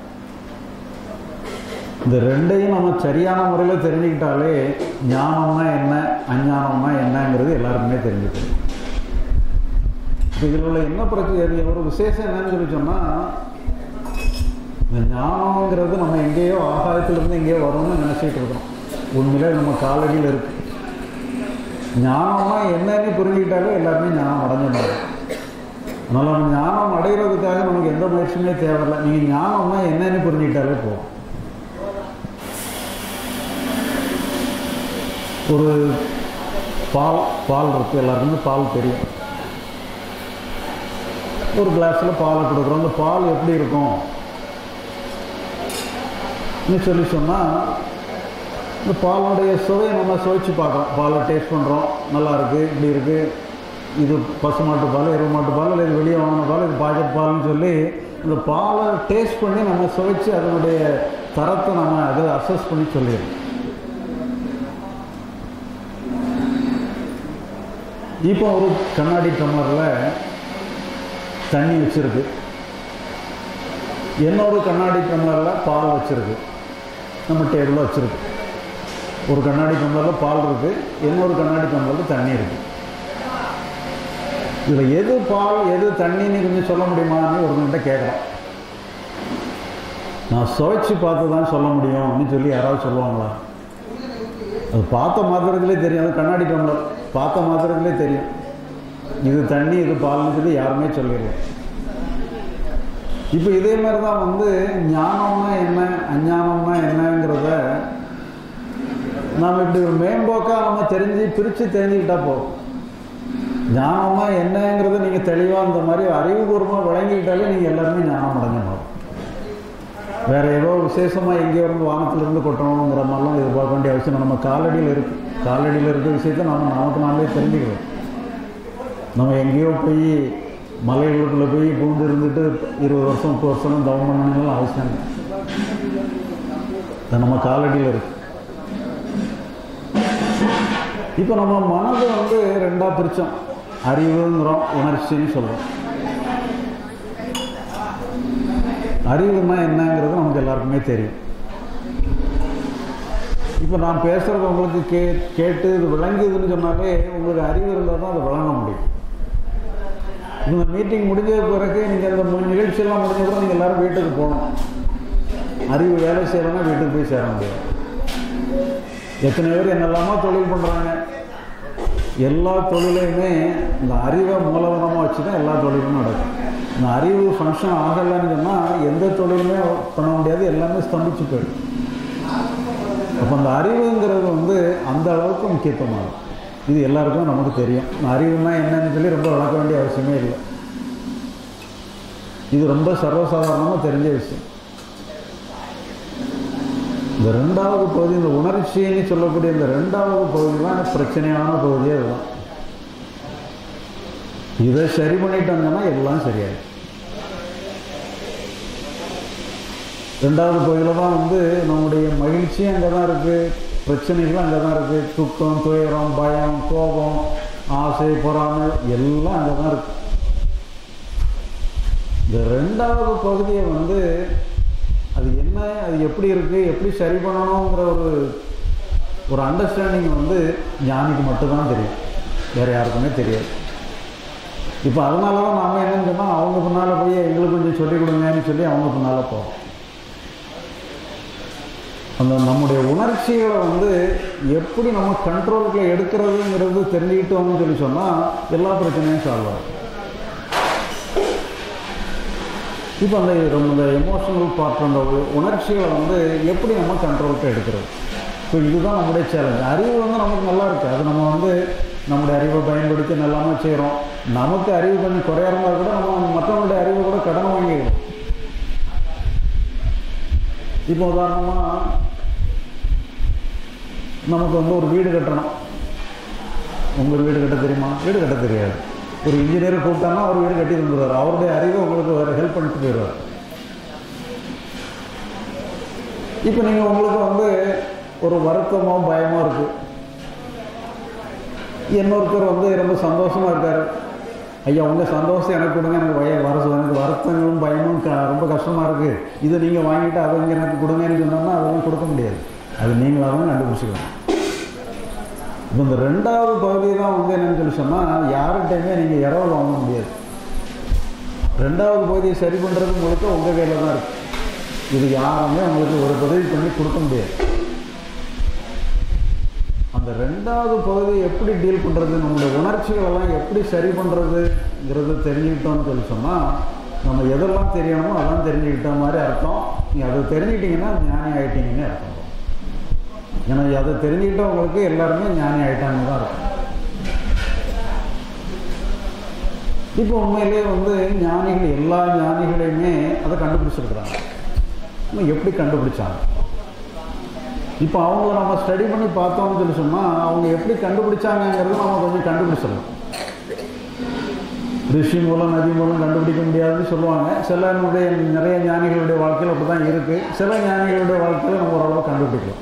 இந்த ரெண்டையும் நம்ம சரியான முறையில் தெரிஞ்சுக்கிட்டாலே ஞானம்னா என்ன அஞ்ஞானம்னா என்னங்கிறது எல்லாருக்குமே தெரிஞ்சுக்கணும் இப்போ இதில் உள்ள என்ன பிரச்சனை ஒரு விசேஷம் என்னன்னு சொல்லி சொன்னால் இந்த ஞானம்ங்கிறது நம்ம எங்கேயோ ஆகாயத்திலிருந்து எங்கேயோ வரும்னு நினச்சிட்டு இருக்கிறோம் உண்மையிலே நம்ம காலடியில் இருக்கு ஞானம்னா என்னன்னு புரிஞ்சுக்கிட்டாலே எல்லாருமே ஞானம் அடைஞ்சிடுறாங்க அதனால் நம்ம ஞானம் அடைகிறதுக்காக நமக்கு எந்த முயற்சியுமே தேவையில்லை நீங்கள் ஞானம்னா என்னன்னு புரிஞ்சுக்கிட்டாலே போதும் ஒரு பால் பால் இருக்குது எல்லாருக்குமே பால் தெரியும் ஒரு கிளாஸில் பாலை கொடுக்குறோம் அந்த பால் எப்படி இருக்கும் சொல்லி சொன்னால் இந்த பாலுடைய சுவையை நம்ம சுவைச்சு பார்க்குறோம் பாலை டேஸ்ட் பண்ணுறோம் நல்லா இருக்குது இப்படி இருக்குது இது பசுமாட்டு பால் எருவு மாட்டு பால் இல்லை இது வெளியே வாங்கின பால் இது பாக்கெட் பால்னு சொல்லி இந்த பாலை டேஸ்ட் பண்ணி நம்ம சுவைச்சு அதனுடைய தரத்தை நம்ம அதை அசஸ் பண்ணி சொல்லிடுறோம் இப்போ ஒரு கண்ணாடி டம்ளரில் தண்ணி வச்சுருக்கு இன்னொரு கண்ணாடி டம்ளரில் பால் வச்சுருக்கு நம்ம டேபிளில் வச்சுருக்கு ஒரு கண்ணாடி டம்ளரில் பால் இருக்குது இன்னொரு கண்ணாடி டம்ளரில் தண்ணி இருக்குது இதில் எது பால் எது தண்ணின்னு கொஞ்சம் சொல்ல முடியுமான்னு ஒருத்தன்கிட்ட கேட்குறேன் நான் சுவைச்சு பார்த்து தான் சொல்ல முடியும் அப்படின்னு சொல்லி யாராவது சொல்லுவாங்களா அது பார்த்த மாத்திரத்திலே தெரியும் அது கண்ணாடி டம்ளர் பார்த்த மாத்திரத்திலே தெரியும் இது தண்ணி இது பால்னு சொல்லி யாருமே சொல்லிடுவோம் இப்போ இதே மாதிரி தான் வந்து ஞானம்னா என்ன அஞ்ஞானம்னா என்னங்கிறத நாம் இப்படி ஒரு மேம்போக்காக நம்ம தெரிஞ்சு பிரித்து தெரிஞ்சுக்கிட்டா போதும் ஞானம்னா என்னங்கிறத நீங்கள் தெளிவாக இந்த மாதிரி அறிவுபூர்வமாக விளங்கிக்கிட்டாலே நீங்கள் எல்லாருமே ஞானம் அடைஞ்சிடணும் வேறு ஏதோ விசேஷமாக எங்கேயோ இருந்து வானத்திலிருந்து கொட்டணுங்கிற மாதிரிலாம் எதிர்பார்க்க வேண்டிய அவசியம் நம்ம காலடியில் இருக்குது காலடியில் இருக்கிற விஷயத்த நம்ம நமக்கு நாமளே தெரிஞ்சுக்கிறோம் நம்ம எங்கேயோ போய் மலைகளுக்குள்ளே போய் பூந்து இருந்துட்டு இருபது வருஷம் முப்பது வருஷம் தவம் பண்ணணும்லாம் அவசியம் இல்லை அது நம்ம காலடியில் இருக்கு இப்போ நம்ம மனதை வந்து ரெண்டாக பிரித்தோம் அறிவுங்கிறோம் உணர்ச்சின்னு சொல்கிறோம் அறிவுனா என்னங்கிறது நமக்கு எல்லாருக்குமே தெரியும் இப்போ நான் பேசுகிறது உங்களுக்கு கே கேட்டு இது விளங்குதுன்னு சொன்னாலே உங்களுக்கு அறிவு இருந்தால் தான் அதை விளங்க முடியும் இந்த மீட்டிங் முடிஞ்ச பிறகு நீங்கள் இந்த மூணு நிகழ்ச்சியெல்லாம் முடிஞ்ச பிறகு நீங்கள் எல்லோரும் வீட்டுக்கு போகணும் அறிவு வேலை செய்யலைன்னா வீட்டுக்கு போய் சேர முடியாது எத்தனை பேர் என்னெல்லாமோ தொழில் பண்ணுறாங்க எல்லா தொழிலையுமே இந்த அறிவை மூலதனமாக வச்சு தான் எல்லா தொழிலும் நடக்கும் இந்த அறிவு ஃபங்க்ஷன் ஆகலைன்னு சொன்னால் எந்த தொழிலுமே பண்ண முடியாது எல்லாமே ஸ்தம்பிச்சு போயிடும் அப்போ அந்த அறிவுங்கிறது வந்து அந்த அளவுக்கு முக்கியத்துவமாகும் இது எல்லாருக்கும் நமக்கு தெரியும் இந்த அறிவுனா என்னன்னு சொல்லி ரொம்ப வளர்க்க வேண்டிய அவசியமே இல்லை இது ரொம்ப சர்வசாதாரணமாக தெரிஞ்ச விஷயம் இந்த ரெண்டாவது பகுதி இந்த உணர்ச்சின்னு சொல்லக்கூடிய இந்த ரெண்டாவது பகுதி தான் பிரச்சனையான பகுதியே அதுதான் இதை சரி பண்ணிட்டாங்கன்னா எல்லாம் சரியாயிடும் ரெண்டாவது பகுதியில் தான் வந்து நம்முடைய மகிழ்ச்சியும் அங்கே தான் இருக்குது பிரச்சனைகளும் அங்கே தான் இருக்குது துக்கம் துயரம் பயம் கோபம் ஆசை பொறாமை எல்லாம் அங்கே தான் இருக்கு இந்த ரெண்டாவது பகுதியை வந்து அது என்ன அது எப்படி இருக்குது எப்படி சரி பண்ணணுங்கிற ஒரு ஒரு அண்டர்ஸ்டாண்டிங் வந்து ஞானிக்கு மட்டும்தான் தெரியும் வேறு யாருக்குமே தெரியாது இப்போ அதனால தான் நாம் என்னன்னு சொன்னால் அவங்க பின்னால் போய் எங்களுக்கு கொஞ்சம் சொல்லிக் கொடுங்கன்னு சொல்லி அவங்க பின்னால் போகிறோம் அந்த நம்முடைய உணர்ச்சிகளை வந்து எப்படி நம்ம கண்ட்ரோலுக்குள்ள எடுக்கிறதுங்கிறது தெரிஞ்சுக்கிட்டோம்னு சொல்லி சொன்னால் எல்லா பிரச்சனையும் சால்வ் ஆகும் இப்போ அந்த ரொம்ப இந்த எமோஷனல் பார்ட் அந்த உணர்ச்சிகளை வந்து எப்படி நம்ம கண்ட்ரோலுக்கு எடுக்கிறது ஸோ இதுதான் நம்முடைய சேலஞ்ச் அறிவு வந்து நமக்கு நல்லா இருக்குது அது நம்ம வந்து நம்முடைய அறிவை பயன்படுத்தி நல்லாம செய்கிறோம் நமக்கு அறிவு கொஞ்சம் குறையா இருந்தால் கூட நம்ம மற்றவங்களுடைய அறிவை கூட கடன் வாங்கிக்கிறோம் இப்போ உதாரணமாக நமக்கு வந்து ஒரு வீடு கட்டணும் உங்களுக்கு வீடு கட்ட தெரியுமா வீடு கட்ட தெரியாது ஒரு இன்ஜினியரை கூப்பிட்டாங்கன்னா அவர் வீடு கட்டி தந்துடுவார் அவருடைய அறிவை உங்களுக்கு ஒரு ஹெல்ப் பண்ணிட்டு போயிடுவார் இப்போ நீங்கள் உங்களுக்கு வந்து ஒரு வருத்தமோ பயமோ இருக்குது இன்னொருத்தர் வந்து ரொம்ப சந்தோஷமாக இருக்கார் ஐயா உங்கள் சந்தோஷம் எனக்கு கொடுங்க எனக்கு வய வர எனக்கு வருத்தங்களும் பயமும் க ரொம்ப கஷ்டமாக இருக்குது இதை நீங்கள் வாங்கிட்டு அதை இங்கே எனக்கு கொடுங்கன்னு சொன்னோம்னா அதெல்லாம் கொடுக்க முடியாது அது நீங்களாக தான் கண்டுபிடிச்சிக்கணும் இப்போ இந்த ரெண்டாவது பகுதி தான் வந்து என்னன்னு சொல்லி சொன்னால் யார்கிட்டையுமே நீங்கள் இரவல் வாங்க முடியாது ரெண்டாவது பகுதியை சரி பண்ணுறது முழுக்க உங்கள் கையில் தான் இருக்குது இது யாருமே உங்களுக்கு ஒரு உதவி பண்ணி கொடுக்க முடியாது அந்த ரெண்டாவது பகுதியை எப்படி டீல் பண்ணுறது நம்மளுடைய உணர்ச்சிகளெல்லாம் எப்படி சரி பண்ணுறதுங்கிறது தெரிஞ்சுக்கிட்டோம்னு சொல்லி சொன்னால் நம்ம எதெல்லாம் தெரியணுமோ அதெல்லாம் தெரிஞ்சுக்கிட்ட மாதிரி அர்த்தம் நீங்கள் அதை தெரிஞ்சுக்கிட்டீங்கன்னா ஞானி ஆகிட்டீங்கன்னு அர்த்தம் ஏன்னா அதை தெரிஞ்சுக்கிட்டவங்களுக்கு எல்லாருமே ஞானி ஆகிட்டாங்க தான் இருக்கும் இப்போ உண்மையிலே வந்து ஞானிகள் எல்லா ஞானிகளையுமே அதை கண்டுபிடிச்சிருக்கிறாங்க இன்னும் எப்படி கண்டுபிடிச்சாங்க இப்போ அவங்கள நம்ம ஸ்டடி பண்ணி பார்த்தோம்னு சொல்லி சொன்னால் அவங்க எப்படி கண்டுபிடிச்சாங்கங்கிறத நம்ம கொஞ்சம் கண்டுபிடிச்சிடலாம் ரிஷி மூலம் நதி மூலம் கண்டுபிடிக்க முடியாதுன்னு சொல்லுவாங்க சிலனுடைய நிறைய ஞானிகளுடைய வாழ்க்கையில் அப்படி தான் இருக்குது சில ஞானிகளுடைய வாழ்க்கையில் நம்ம ஓரளவு கண்டுபிடிக்கலாம்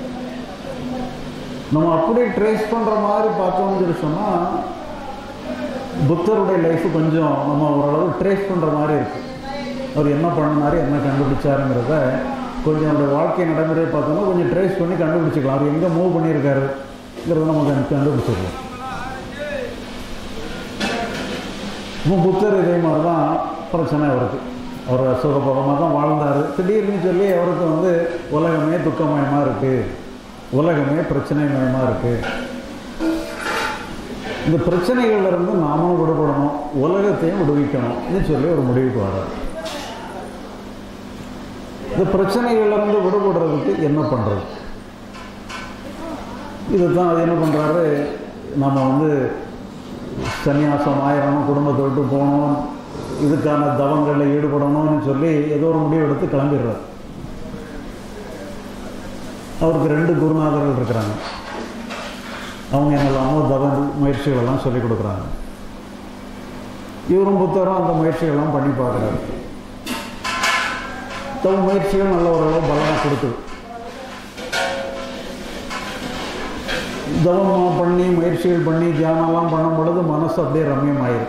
நம்ம அப்படியே ட்ரேஸ் பண்ணுற மாதிரி பார்த்தோம்னு சொல்லி சொன்னால் புத்தருடைய லைஃப் கொஞ்சம் நம்ம ஓரளவு ட்ரேஸ் பண்ணுற மாதிரி இருக்குது அவர் என்ன பண்ணினாரு என்ன கண்டுபிடிச்சாருங்கிறத கொஞ்சம் அவருடைய வாழ்க்கை நடைமுறையை பார்த்தோம்னா கொஞ்சம் ட்ரேஸ் பண்ணி கண்டுபிடிச்சிக்கலாம் அவர் எங்கே மூவ் பண்ணியிருக்காருங்கிறத நம்ம கண்டு- கண்டுபிடிச்சிக்கலாம் இப்போ புத்தர் இதே மாதிரி தான் பிரச்சனை அவருக்கு அவர் சுகபோகமாக தான் வாழ்ந்தார் திடீர்னு சொல்லி அவருக்கு வந்து உலகமே துக்கமயமாக இருக்குது உலகமே பிரச்சனைமயமாக இருக்குது இந்த பிரச்சனைகள்ல இருந்து நாமளும் விடுபடணும் உலகத்தையும் விடுவிக்கணும்னு சொல்லி ஒரு முடிவுக்கு வர்றார் இந்த பிரச்சனைகள்ல இருந்து விடுபடுறதுக்கு என்ன பண்ணுறது இதுதான் அது என்ன பண்ணுறாரு நம்ம வந்து சன்னியாசம் ஆயிரணும் குடும்பத்தை விட்டு போகணும் இதுக்கான தவங்களில் ஈடுபடணும்னு சொல்லி ஏதோ ஒரு முடிவு எடுத்து கிளம்பிடுறார் அவருக்கு ரெண்டு குருநாதர்கள் இருக்கிறாங்க அவங்க என்னெல்லாமோ தவ முயற்சிகளெல்லாம் சொல்லி கொடுக்குறாங்க இவரும் புத்தரும் அந்த முயற்சிகள்லாம் பண்ணி பார்க்குறாரு தவ முயற்சிகள் நல்ல ஓரளவு பலமாக கொடுக்குது தவம் பண்ணி முயற்சிகள் பண்ணி தியானம்லாம் பண்ணும் பொழுது மனசு அப்படியே ரம்யமாயிரும்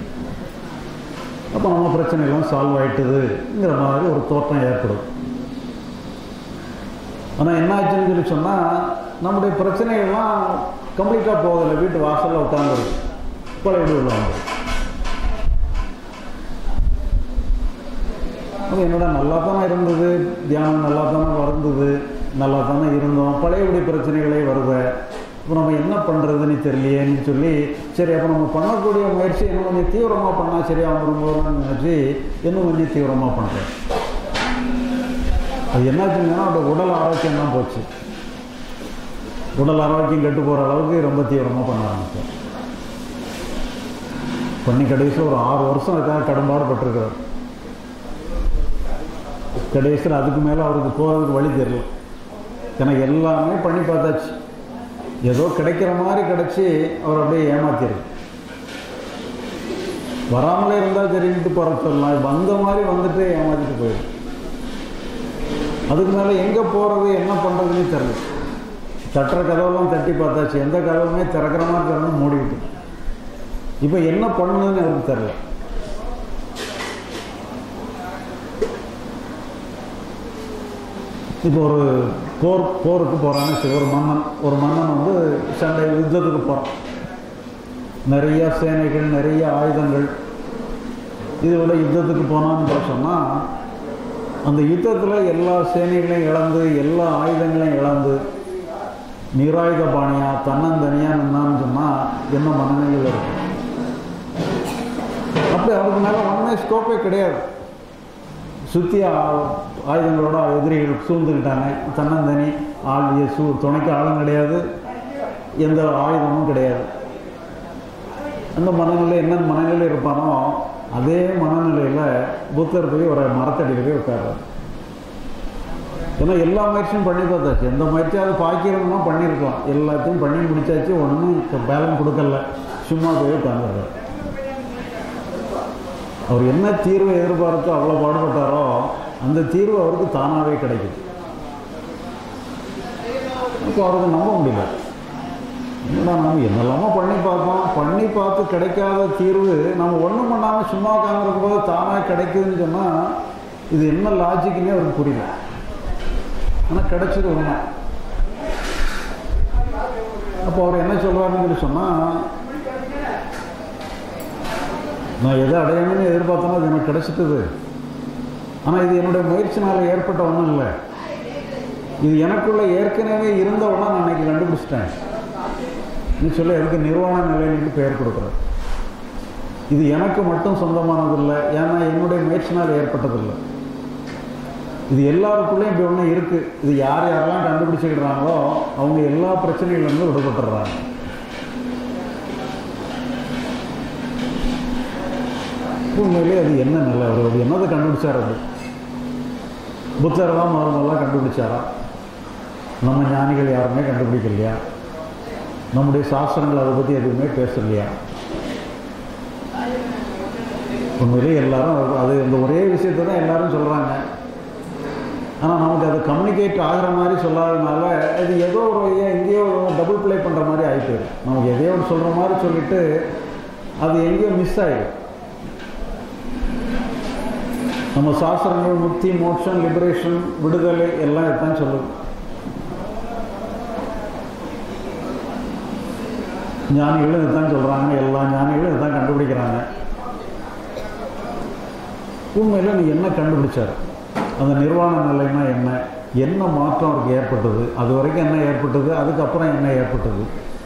அப்போ நம்ம பிரச்சனைகள்லாம் சால்வ் ஆயிட்டுதுங்கிற மாதிரி ஒரு தோற்றம் ஏற்படும் ஆனால் என்ன ஆச்சுன்னு சொல்லி சொன்னால் நம்முடைய பிரச்சனைகள்லாம் கம்ப்ளீட்டாக போகலை வீட்டு வாசலில் உட்காந்துருக்கு பழைய வீடு உள்ள வந்துருக்கு அது என்னடா நல்லா தானே இருந்தது தியானம் நல்லா தானே வருந்தது நல்லா தானே இருந்தோம் பழையபடி பிரச்சனைகளே வருது இப்போ நம்ம என்ன பண்ணுறதுன்னு தெரியலையேன்னு சொல்லி சரி அப்போ நம்ம பண்ணக்கூடிய முயற்சி இன்னும் கொஞ்சம் தீவிரமாக பண்ணால் சரியாக வரும்போதுன்னு நினச்சி இன்னும் கொஞ்சம் தீவிரமாக பண்ணுறேன் அது என்னாச்சுங்கன்னா அவரோட உடல் ஆரோக்கியம் தான் போச்சு உடல் ஆரோக்கியம் கெட்டு போகிற அளவுக்கு ரொம்ப தீவிரமாக பண்ண ஆரம்பித்தேன் பண்ணி கடைசியில் ஒரு ஆறு வருஷம் அதுக்காக கடும்பாடு பட்டிருக்கிறார் கடைசியில் அதுக்கு மேலே அவருக்கு போகிறதுக்கு வழி தெரியல ஏன்னா எல்லாமே பண்ணி பார்த்தாச்சு ஏதோ கிடைக்கிற மாதிரி கிடச்சி அவர் அப்படியே ஏமாத்திருக்கு வராமலே இருந்தால் தெரிஞ்சுட்டு போகிற சொல்லலாம் வந்த மாதிரி வந்துட்டு ஏமாத்திட்டு போயிடும் அதுக்கு மேலே எங்கே போகிறது என்ன பண்ணுறதுன்னு தெரியல தட்டுற கதவெல்லாம் தட்டி பார்த்தாச்சு எந்த கதவுமே திறக்கிற மாதிரி திறந்து மூடிக்கிட்டு இப்போ என்ன பண்ணுதுன்னு எனக்கு தெரியல இப்போ ஒரு போர் போருக்கு போகிறான்னு சரி ஒரு மன்னன் ஒரு மன்னன் வந்து சண்டை யுத்தத்துக்கு போகிறான் நிறைய சேனைகள் நிறைய ஆயுதங்கள் இதோட யுத்தத்துக்கு போனான்னு சொன்னால் அந்த யுத்தத்தில் எல்லா சேனைகளையும் இழந்து எல்லா ஆயுதங்களையும் இழந்து நிராயுத பாணியாக தன்னந்தனியாக நின்னான்னு சொன்னால் என்ன மனநிலையில் இருக்கும் அப்படி அதுக்கு மேலே ஒன்றுமே ஸ்கோப்பே கிடையாது சுற்றி ஆயுதங்களோட எதிரிகள் சூழ்ந்துக்கிட்டாங்க தன்னந்தனி ஆள் சூ துணைக்கு ஆளும் கிடையாது எந்த ஆயுதமும் கிடையாது அந்த மனநிலை என்ன மனநிலையில் இருப்பானோ அதே மனநிலையில் புத்தர் போய் ஒரு மரத்தடியில் போய் உட்கார்றாரு ஏன்னா எல்லா முயற்சியும் பண்ணி பார்த்தாச்சு எந்த முயற்சியாவது பாய்க்கிறதுனா பண்ணியிருக்கலாம் எல்லாத்தையும் பண்ணி முடிச்சாச்சு ஒன்றும் பேலன் கொடுக்கல சும்மா போய் உட்காந்துடுறாரு அவர் என்ன தீர்வை எதிர்பார்த்து அவ்வளோ பாடுபட்டாரோ அந்த தீர்வு அவருக்கு தானாகவே கிடைக்குது இப்போ அவருக்கு நம்ப முடியல என்னடா நம்ம என்னெல்லாமோ பண்ணி பார்ப்போம் பண்ணி பார்த்து கிடைக்காத தீர்வு நம்ம ஒன்றும் பண்ணாமல் சும்மா உட்காந்துருக்கும் போது தானாக கிடைக்குதுன்னு சொன்னால் இது என்ன லாஜிக்குன்னே அவருக்கு புரியல ஆனால் கிடைச்சது உண்மை அப்போ அவர் என்ன சொல்கிறாருன்னு சொல்லி சொன்னால் நான் எதை அடையணும்னு எதிர்பார்த்தனோ அது எனக்கு கிடைச்சிட்டது ஆனால் இது என்னுடைய முயற்சினால் ஏற்பட்ட ஒன்றும் இல்லை இது எனக்குள்ள ஏற்கனவே இருந்த ஒன்றா நான் இன்னைக்கு கண்டுபிடிச்சிட்டேன் நீ சொல்ல எதுக்கு நிர்வாண நிலைன்னு பெயர் கொடுக்குறேன் இது எனக்கு மட்டும் சொந்தமானதில்லை ஏன்னா என்னுடைய முயற்சினால் ஏற்பட்டதில்லை இது எல்லாருக்குள்ளேயும் இப்படி ஒன்று இருக்குது இது யார் யாரெல்லாம் கண்டுபிடிச்சிக்கிறாங்களோ அவங்க எல்லா பிரச்சனைகள்லேருந்து விடுபட்டுறாங்க உண்மையிலே அது என்ன நிலை அவர் அது என்னதை கண்டுபிடிச்சார் அது புத்தர் தான் முதல் முதல்ல கண்டுபிடிச்சாரா நம்ம ஞானிகள் யாருமே கண்டுபிடிக்கலையா நம்முடைய சாஸ்திரங்கள் அதை பற்றி எதுவுமே பேசலையா உண்மையிலே எல்லாரும் அது- அது இந்த ஒரே விஷயத்தை தான் எல்லாரும் சொல்கிறாங்க ஆனால் நமக்கு அது கம்யூனிகேட் ஆகிற மாதிரி சொல்லாததுனால அது ஏதோ ஒரு வழியா எங்கேயோ டபுள் ப்ளே பண்ணுற மாதிரி ஆகிட்டு நமக்கு எதையோ ஒன்று சொல்கிற மாதிரி சொல்லிட்டு அது எங்கேயோ மிஸ் ஆகிடும் நம்ம சாஸ்திரங்கள் முக்தி மோட்சம் லிபரேஷன் விடுதலை எல்லாம் இதுதான் சொல்லுது ஞானிகளும் இதுதான் சொல்கிறாங்க எல்லா ஞானிகளும் இதுதான் கண்டுபிடிக்கிறாங்க உண்மையில் நீ என்ன கண்டுபிடிச்சார் அந்த நிர்வாண நிலைன்னா என்ன என்ன மாற்றம் அவருக்கு ஏற்பட்டது அது வரைக்கும் என்ன ஏற்பட்டது அதுக்கப்புறம் என்ன ஏற்பட்டது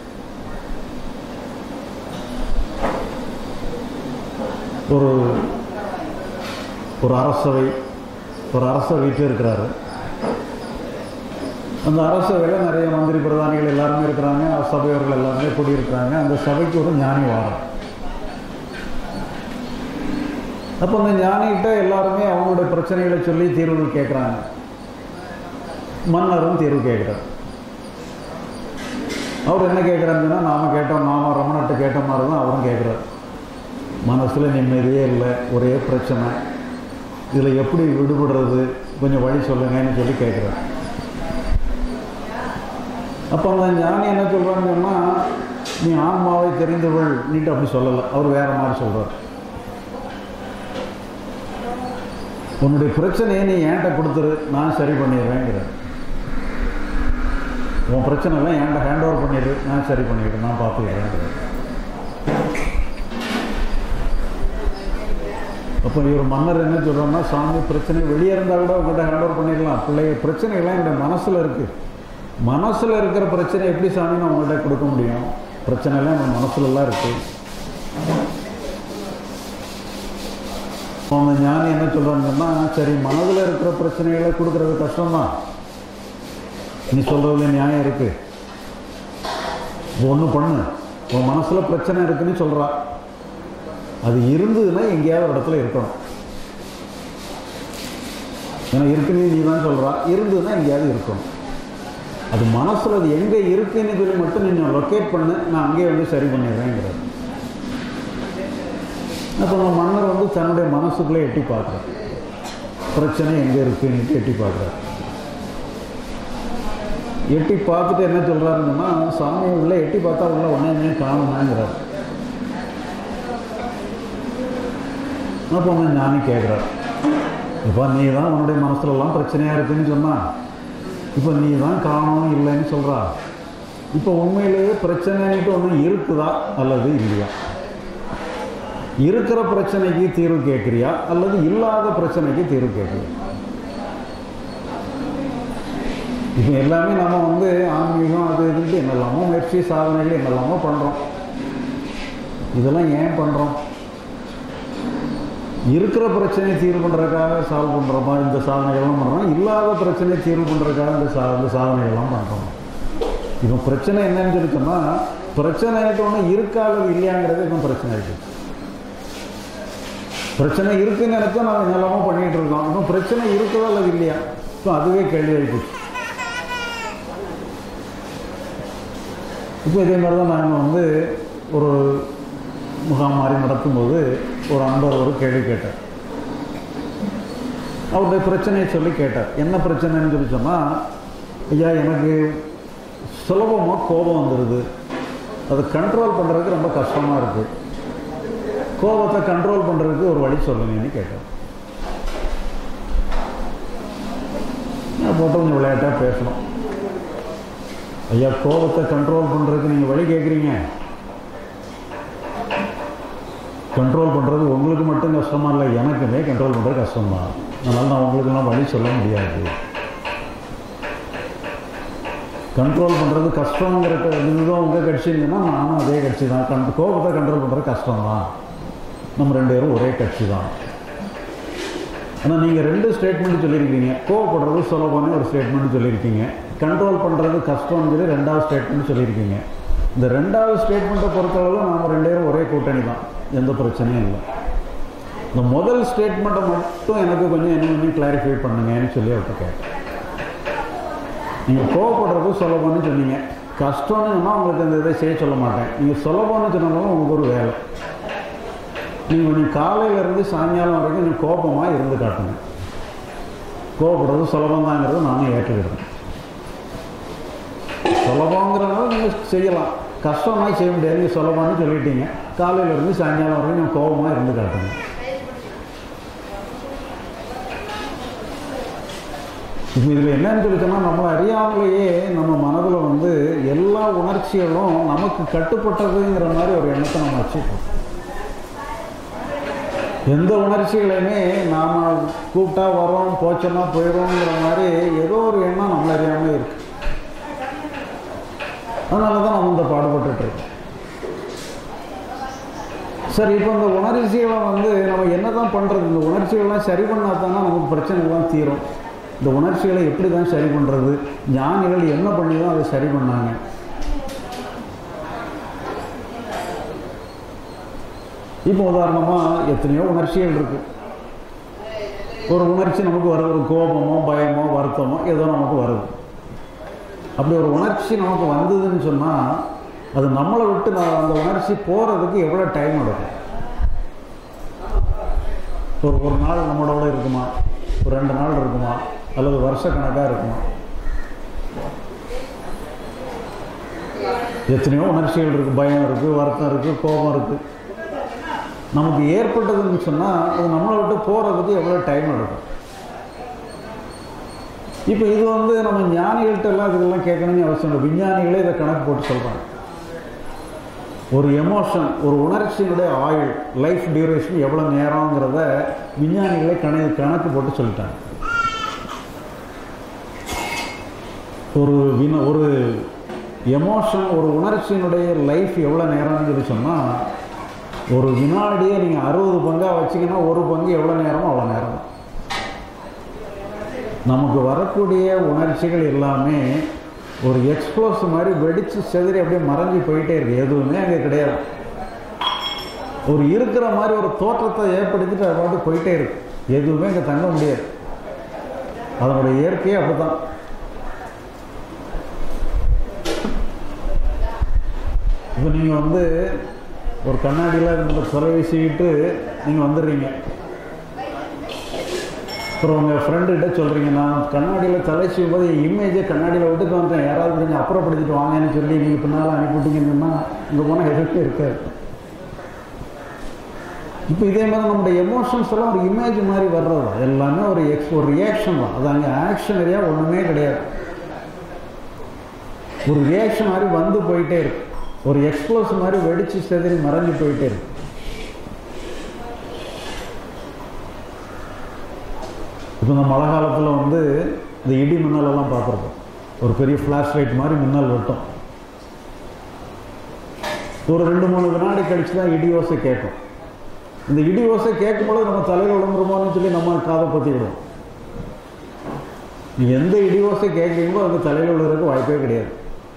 ஒரு ஒரு அரசவை ஒரு அரச வீட்டில் இருக்கிறாரு அந்த அரசவையில் நிறைய மந்திரி பிரதானிகள் எல்லாருமே இருக்கிறாங்க சபையோர்கள் எல்லாருமே கூடியிருக்கிறாங்க அந்த சபைக்கு ஒரு ஞானி வாரம் அப்போ அந்த ஞானிகிட்ட எல்லாருமே அவங்களுடைய பிரச்சனைகளை சொல்லி தீர்வுகள் கேட்குறாங்க மன்னரும் தீர்வு கேட்குறார் அவர் என்ன கேட்குறாருன்னா நாம கேட்டோம் நாம ரமணர்கிட்ட கேட்ட மாதிரி தான் அவரும் கேட்குறாரு மனசில் நிம்மதியே இல்லை ஒரே பிரச்சனை இதில் எப்படி விடுபடுறது கொஞ்சம் வழி சொல்லுங்கன்னு சொல்லி கேட்குறாரு அப்போ அந்த ஞானி என்ன சொல்கிறான்னு சொன்னால் நீ ஆன்மாவை தெரிந்தவள் நீட்டு அப்படி சொல்லலை அவர் வேற மாதிரி சொல்கிறார் உன்னுடைய பிரச்சனையை நீ என்கிட்ட கொடுத்துரு நான் சரி பண்ணிடுறேங்கிறார் உன் பிரச்சனை எல்லாம் என்கிட்ட ஹேண்ட் ஓவர் பண்ணிடு நான் சரி பண்ணிக்கிறேன் நான் பார்த்துக்கிறேன் அப்போ இவர் மன்னர் என்ன சொல்கிறோம்னா சாமி பிரச்சனை வெளியே இருந்தால் கூட உங்கள்கிட்ட ஹேண்ட் ஓவர் பண்ணிடலாம் பிள்ளைய பிரச்சனைகள்லாம் என்னுடைய மனசில் இருக்குது மனசில் இருக்கிற பிரச்சனை எப்படி சாமி நான் உங்கள்கிட்ட கொடுக்க முடியும் பிரச்சனைலாம் நம்ம மனசுலலாம் இருக்குது அவங்க ஞானி என்ன சொல்கிறாங்கன்னா சரி மனதில் இருக்கிற பிரச்சனைகளை கொடுக்கறது கஷ்டம்தான் நீ சொல்கிறதுல நியாயம் இருக்குது ஒன்று பண்ணு உன் மனசில் பிரச்சனை இருக்குன்னு சொல்கிறா அது இருந்ததுன்னா எங்கேயாவது ஒரு இடத்துல இருக்கணும் ஏன்னா இருக்குன்னு நீ தான் சொல்கிறா இருந்ததுன்னா எங்கேயாவது இருக்கணும் அது மனசில் அது எங்கே இருக்குன்னு சொல்லி மட்டும் நீங்கள் லொக்கேட் பண்ணு நான் அங்கேயே வந்து சரி பண்ணிடுறேங்கிறார் அப்போ நம்ம மன்னர் வந்து தன்னுடைய மனசுக்குள்ளே எட்டி பார்க்குறார் பிரச்சனை எங்கே இருக்குன்னுட்டு எட்டி பார்க்குறார் எட்டி பார்த்துட்டு என்ன சொல்கிறாருங்கன்னா சாமி உள்ளே எட்டி பார்த்தா உள்ள ஒன்றே காணுமாங்கிறார் அப்போ அவங்க ஞானி கேட்குறார் இப்போ நீ தான் உன்னுடைய மனசுலலாம் பிரச்சனையாக இருக்குன்னு சொன்னா இப்போ நீ தான் காரணம் இல்லைன்னு சொல்கிறா இப்போ உண்மையிலேயே பிரச்சனைன்ட்டு ஒன்று இருக்குதா அல்லது இல்லையா இருக்கிற பிரச்சனைக்கு தீர்வு கேட்குறியா அல்லது இல்லாத பிரச்சனைக்கு தீர்வு கேட்குறியா இப்போ எல்லாமே நம்ம வந்து ஆன்மீகம் அது இதுன்ட்டு என்னெல்லாமோ முயற்சி சாதனைகள் என்னெல்லாமோ பண்ணுறோம் இதெல்லாம் ஏன் பண்ணுறோம் இருக்கிற பிரச்சனையை தீர்வு பண்ணுறதுக்காக சால்வ் பண்ணுறோமா இந்த சாதனைகள்லாம் பண்ணுறோம் இல்லாத பிரச்சனையை தீர்வு பண்ணுறதுக்காக இந்த சா இந்த சாதனைகள்லாம் பண்ணுறோம் இப்போ பிரச்சனை என்னன்னு சொல்லி சொன்னால் பிரச்சனைட்டு ஒன்று இருக்கா அல்லது இல்லையாங்கிறது இப்போ பிரச்சனை இருக்குது பிரச்சனை இருக்குன்னு நினச்சா நம்ம என்னெல்லாமோ பண்ணிகிட்டு இருக்கோம் இன்னும் பிரச்சனை இருக்குதா அல்லது இல்லையா இப்போ அதுவே கேள்வி ஆகிப்போச்சு இப்போ இதே மாதிரி தான் நாங்கள் வந்து ஒரு முகாம் மாதிரி நடத்தும்போது ஒரு அன்பர் ஒரு கேள்வி கேட்டார் அவருடைய பிரச்சனையை சொல்லி கேட்டார் என்ன பிரச்சனைன்னு சொல்லி சொன்னால் ஐயா எனக்கு சுலபமாக கோபம் வந்துடுது அதை கண்ட்ரோல் பண்ணுறதுக்கு ரொம்ப கஷ்டமாக இருக்குது கோபத்தை கண்ட்ரோல் பண்ணுறதுக்கு ஒரு வழி சொல்லுங்கன்னு கேட்டார் நான் போட்டு கொஞ்சம் விளையாட்டாக பேசணும் ஐயா கோபத்தை கண்ட்ரோல் பண்ணுறதுக்கு நீங்கள் வழி கேட்குறீங்க கண்ட்ரோல் பண்ணுறது உங்களுக்கு மட்டும் கஷ்டமா இல்லை எனக்குமே கண்ட்ரோல் பண்ணுறது கஷ்டம்தான் அதனால் நான் உங்களுக்கெல்லாம் வழி சொல்ல முடியாது கண்ட்ரோல் பண்ணுறது கஷ்டங்கிற இதுதான் உங்கள் கட்சிங்கன்னா நானும் அதே கட்சி தான் கண் கோபத்தை கண்ட்ரோல் பண்ணுறது கஷ்டம்தான் நம்ம ரெண்டு பேரும் ஒரே கட்சி தான் ஆனால் நீங்கள் ரெண்டு ஸ்டேட்மெண்ட் சொல்லியிருக்கீங்க கோவப்படுறது சுலபம்னு ஒரு ஸ்டேட்மெண்ட் சொல்லியிருக்கீங்க கண்ட்ரோல் பண்ணுறது கஷ்டம்னு சொல்லி ரெண்டாவது ஸ்டேட்மெண்ட் சொல்லியிருக்கீங்க இந்த ரெண்டாவது ஸ்டேட்மெண்ட்டை பொறுத்தளவு நாம் ரெண்டு பேரும் ஒரே கூட்டணி தான் எந்த பிரச்சனையும் இல்லை இந்த முதல் ஸ்டேட்மெண்ட்டை மட்டும் எனக்கு கொஞ்சம் என்ன கொஞ்சம் கிளாரிஃபை பண்ணுங்கன்னு சொல்லி அவர்கிட்ட கேட்டேன் நீங்கள் கோவப்படுறது சுலபம்னு சொன்னீங்க கஷ்டம்னு சொன்னால் உங்களுக்கு அந்த இதை செய்ய சொல்ல மாட்டேன் நீங்கள் சுலபம்னு சொன்னாலும் உங்களுக்கு ஒரு வேலை நீங்கள் கொஞ்சம் காலையிலேருந்து சாயங்காலம் வரைக்கும் கொஞ்சம் கோபமாக இருந்து காட்டுங்க கோவப்படுறது சுலபம்தாங்கிறத நானும் ஏற்றுக்கிறேன் சுலபங்கிறனால நீங்கள் செய்யலாம் கஷ்டமாக செய்ய முடியாது நீங்கள் சுலபம்னு சொல்லிட்டீங்க காலையிலேருந்து சாயங்காலம் வரைக்கும் நீங்கள் கோபமாக இருந்து காட்டுங்க இப்போ இதில் என்னன்னு சொல்லி சொன்னால் நம்மளை அறியாமலேயே நம்ம மனதில் வந்து எல்லா உணர்ச்சிகளும் நமக்கு கட்டுப்பட்டதுங்கிற மாதிரி ஒரு எண்ணத்தை நம்ம வச்சுப்போம் எந்த உணர்ச்சிகளையுமே நாம் கூப்பிட்டா வரோம் போச்சோன்னா போயிடும்ங்கிற மாதிரி ஏதோ ஒரு எண்ணம் நம்மள அறியாமல் இருக்கு அதனால தான் நம்ம இந்த பாடுபட்டுருக்கோம் சரி இப்போ இந்த உணர்ச்சிகளை வந்து நம்ம என்ன தான் பண்ணுறது இந்த உணர்ச்சிகள்லாம் சரி பண்ணால் தானே நமக்கு பிரச்சனைலாம் தீரும் இந்த உணர்ச்சிகளை எப்படி தான் சரி பண்ணுறது ஞானிகள் என்ன பண்ணி தான் அதை சரி பண்ணாங்க இப்போ உதாரணமாக எத்தனையோ உணர்ச்சிகள் இருக்கு ஒரு உணர்ச்சி நமக்கு வருது ஒரு கோபமோ பயமோ வருத்தமோ ஏதோ நமக்கு வருது அப்படி ஒரு உணர்ச்சி நமக்கு வந்ததுன்னு சொன்னால் அது நம்மளை விட்டு நான் அந்த உணர்ச்சி போகிறதுக்கு எவ்வளோ டைம் எடுக்கும் ஒரு ஒரு நாள் நம்மளோட இருக்குமா ஒரு ரெண்டு நாள் இருக்குமா அல்லது வருஷக்கணக்காக இருக்குமா எத்தனையோ உணர்ச்சிகள் இருக்குது பயம் இருக்குது வருத்தம் இருக்குது கோபம் இருக்குது நமக்கு ஏற்பட்டதுன்னு சொன்னால் அது நம்மளை விட்டு போகிறதுக்கு எவ்வளோ டைம் எடுக்கும் இப்போ இது வந்து நம்ம ஞானிகள்கிட்ட எல்லாம் இதுக்கெல்லாம் கேட்கணும்னு அவசியம் இல்லை விஞ்ஞானிகளே இதை கணக்கு போட்டு சொல்கிறாங்க ஒரு எமோஷன் ஒரு உணர்ச்சியினுடைய ஆயுள் லைஃப் டியூரேஷன் எவ்வளோ நேரங்கிறத விஞ்ஞானிகளே கணக்கு கணக்கு போட்டு சொல்லிட்டாங்க ஒரு வின ஒரு எமோஷன் ஒரு உணர்ச்சியினுடைய லைஃப் எவ்வளோ நேரம்னு சொல்லி சொன்னால் ஒரு வினாடியை நீங்கள் அறுபது பங்காக வச்சிங்கன்னா ஒரு பங்கு எவ்வளோ நேரமோ அவ்வளோ நேரம் தான். நமக்கு வரக்கூடிய உணர்ச்சிகள் எல்லாமே ஒரு எக்ஸ்ப்ளோஸ் மாதிரி வெடித்து செதறி அப்படியே மறைஞ்சு போயிட்டே இருக்கு எதுவுமே அங்கே கிடையாது ஒரு இருக்கிற மாதிரி ஒரு தோற்றத்தை ஏற்படுத்திட்டு அது பாட்டு போயிட்டே இருக்கு எதுவுமே இங்கே தங்க முடியாது அதனுடைய இயற்கையே அப்படிதான் இப்போ நீங்கள் வந்து ஒரு கண்ணாடியில் இந்த தொலை வீசிக்கிட்டு நீங்கள் வந்துடுறீங்க அப்புறம் உங்கள் ஃப்ரெண்டுகிட்ட சொல்கிறீங்க நான் கண்ணாடியில் தலை செய்யும் போது என் இமேஜை கண்ணாடியில் விட்டுட்டு வந்துட்டேன் யாராவது கொஞ்சம் அப்புறப்படுத்திட்டு வாங்கன்னு சொல்லி நீங்கள் பின்னால் அனுப்பிவிட்டீங்கன்னா இங்கே போனால் எதுவுமே இருக்காது இப்போ இதே மாதிரி நம்முடைய எமோஷன்ஸ் எல்லாம் ஒரு இமேஜ் மாதிரி வர்றது தான். எல்லாமே ஒரு எக்ஸ் ஒரு ரியாக்ஷன் தான் அது அங்கே ஆக்ஷன் ஏரியா ஒன்றுமே கிடையாது ஒரு ரியாக்ஷன் மாதிரி வந்து போயிட்டே இருக்கு ஒரு எக்ஸ்ப்ளோஸ் மாதிரி வெடிச்சு செதறி மறைஞ்சு போயிட்டே இருக்கு இப்போ இந்த மழை காலத்தில் வந்து இந்த இடி மின்னலெல்லாம் பார்க்குறோம் ஒரு பெரிய ஃப்ளாஷ் லைட் மாதிரி மின்னல் வெட்டும் ஒரு ரெண்டு மூணு வினாடி கழிச்சு தான் இடி ஓசை கேட்கும் இந்த இடி ஓசை கேட்கும்போது நம்ம தலையில் விழுந்துருமோன்னு சொல்லி நம்ம காதை பற்றிக்கிடுவோம் நீங்கள் எந்த இடி ஓசை கேட்குறீங்களோ அந்த தலையில் விழுறதுக்கு வாய்ப்பே கிடையாது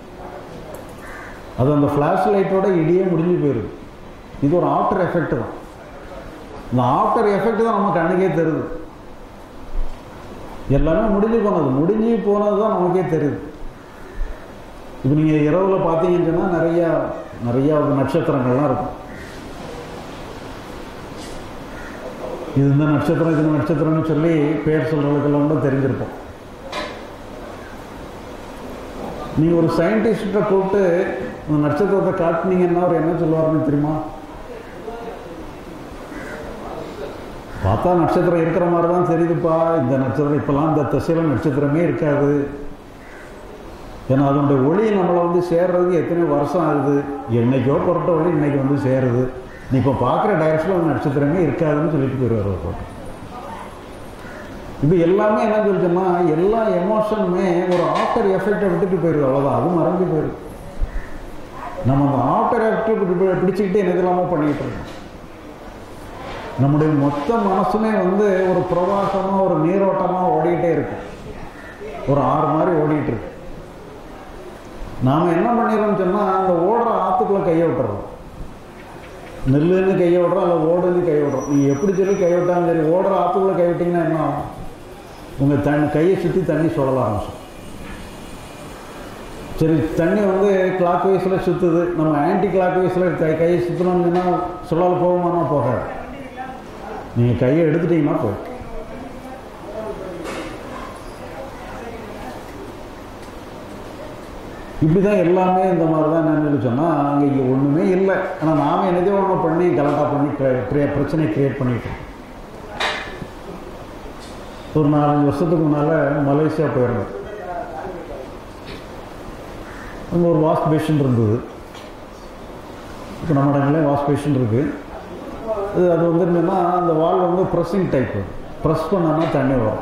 அது அந்த ஃப்ளாஷ் லைட்டோட இடியே முடிஞ்சு போயிருக்கு இது ஒரு ஆஃப்டர் எஃபெக்ட் தான் இந்த ஆஃப்டர் எஃபெக்ட் தான் நம்ம கண்ணுக்கே தெரியுது எல்லாமே முடிஞ்சு போனது முடிஞ்சு போனது தான் நமக்கே தெரியுது இப்போ நீங்கள் இரவில் பார்த்தீங்கன்னு சொன்னால் நிறையா நிறையா ஒரு நட்சத்திரங்கள்லாம் இருக்கும் இது இந்த நட்சத்திரம் இது இந்த நட்சத்திரம்னு சொல்லி பேர் சொல்கிறதுக்கெல்லாம் கூட தெரிஞ்சிருப்போம் நீங்கள் ஒரு சயின்டிஸ்ட்டை கூப்பிட்டு அந்த நட்சத்திரத்தை காட்டினீங்கன்னா அவர் என்ன சொல்லுவாருன்னு தெரியுமா பார்த்தா நட்சத்திரம் இருக்கிற மாதிரி தான் தெரியுதுப்பா இந்த நட்சத்திரம் இப்போலாம் இந்த திசையில் நட்சத்திரமே இருக்காது ஏன்னா அதனுடைய ஒளி நம்மளை வந்து சேர்றதுக்கு எத்தனை வருஷம் ஆகுது என்னைக்கோ பொறுத்த ஒளி இன்னைக்கு வந்து சேருது நீ இப்போ பார்க்குற டைரக்ஷனில் அந்த நட்சத்திரமே இருக்காதுன்னு சொல்லிட்டு போயிடுவார் அவர் போட்டு இப்போ எல்லாமே என்ன சொல்லிச்சோம்னா எல்லா எமோஷனுமே ஒரு ஆஃப்டர் எஃபெக்டை விட்டுட்டு போயிடுது அவ்வளோதான் அது மறைஞ்சு போயிடுது நம்ம அந்த ஆஃப்டர் எஃபெக்ட் பிடிச்சிக்கிட்டு எனக்கு இல்லாமல் பண்ணிக்கிட்டு இருக்கோம் நம்முடைய மொத்த மனசுமே வந்து ஒரு பிரவாசமாக ஒரு நீரோட்டமாக ஓடிக்கிட்டே இருக்கு ஒரு ஆறு மாதிரி ஓடிட்டு இருக்கு நாம் என்ன பண்ணிடுறோம்னு சொன்னால் அந்த ஓடுற ஆற்றுக்குள்ளே கையை விட்டுறோம் நெல்லுன்னு கையை விடுறோம் இல்லை ஓடுன்னு கை விடுறோம் நீங்கள் எப்படி சொல்லி கை விட்டாலும் சரி ஓடுற ஆற்றுக்குள்ளே கை விட்டிங்கன்னா என்ன ஆகும் உங்கள் தண்ணி கையை சுற்றி தண்ணி சுழல ஆரம்பிச்சிடும் சரி தண்ணி வந்து கிளாக் வைஸில் சுற்றுது நம்ம ஆன்டி கிளாக் வைஸில் கை கையை சுற்றணும்னா சுழல் போகுமானா போகாது நீங்கள் கையை எடுத்துட்டீங்கன்னா போய் இப்படி தான் எல்லாமே இந்த மாதிரி தான் என்னன்னு சொன்னால் அங்கே இங்கே ஒன்றுமே இல்லை ஆனால் நாம் என்னதோ ஒன்று பண்ணி கலட்டா பண்ணி க்ரியே பிரச்சனை க்ரியேட் பண்ணிட்டோம் ஒரு நாலஞ்சு வருஷத்துக்கு முன்னால் மலேசியா போயிருந்தோம் அங்கே ஒரு வாஷ் பேஷன் இருந்தது இப்போ நம்ம இடங்களே வாஷ் பேஷன் இருக்குது அது அது வந்து என்னென்னா அந்த வால் வந்து ப்ரெஸ்ஸிங் டைப்பு ப்ரெஸ் பண்ணோன்னா தண்ணி வரும்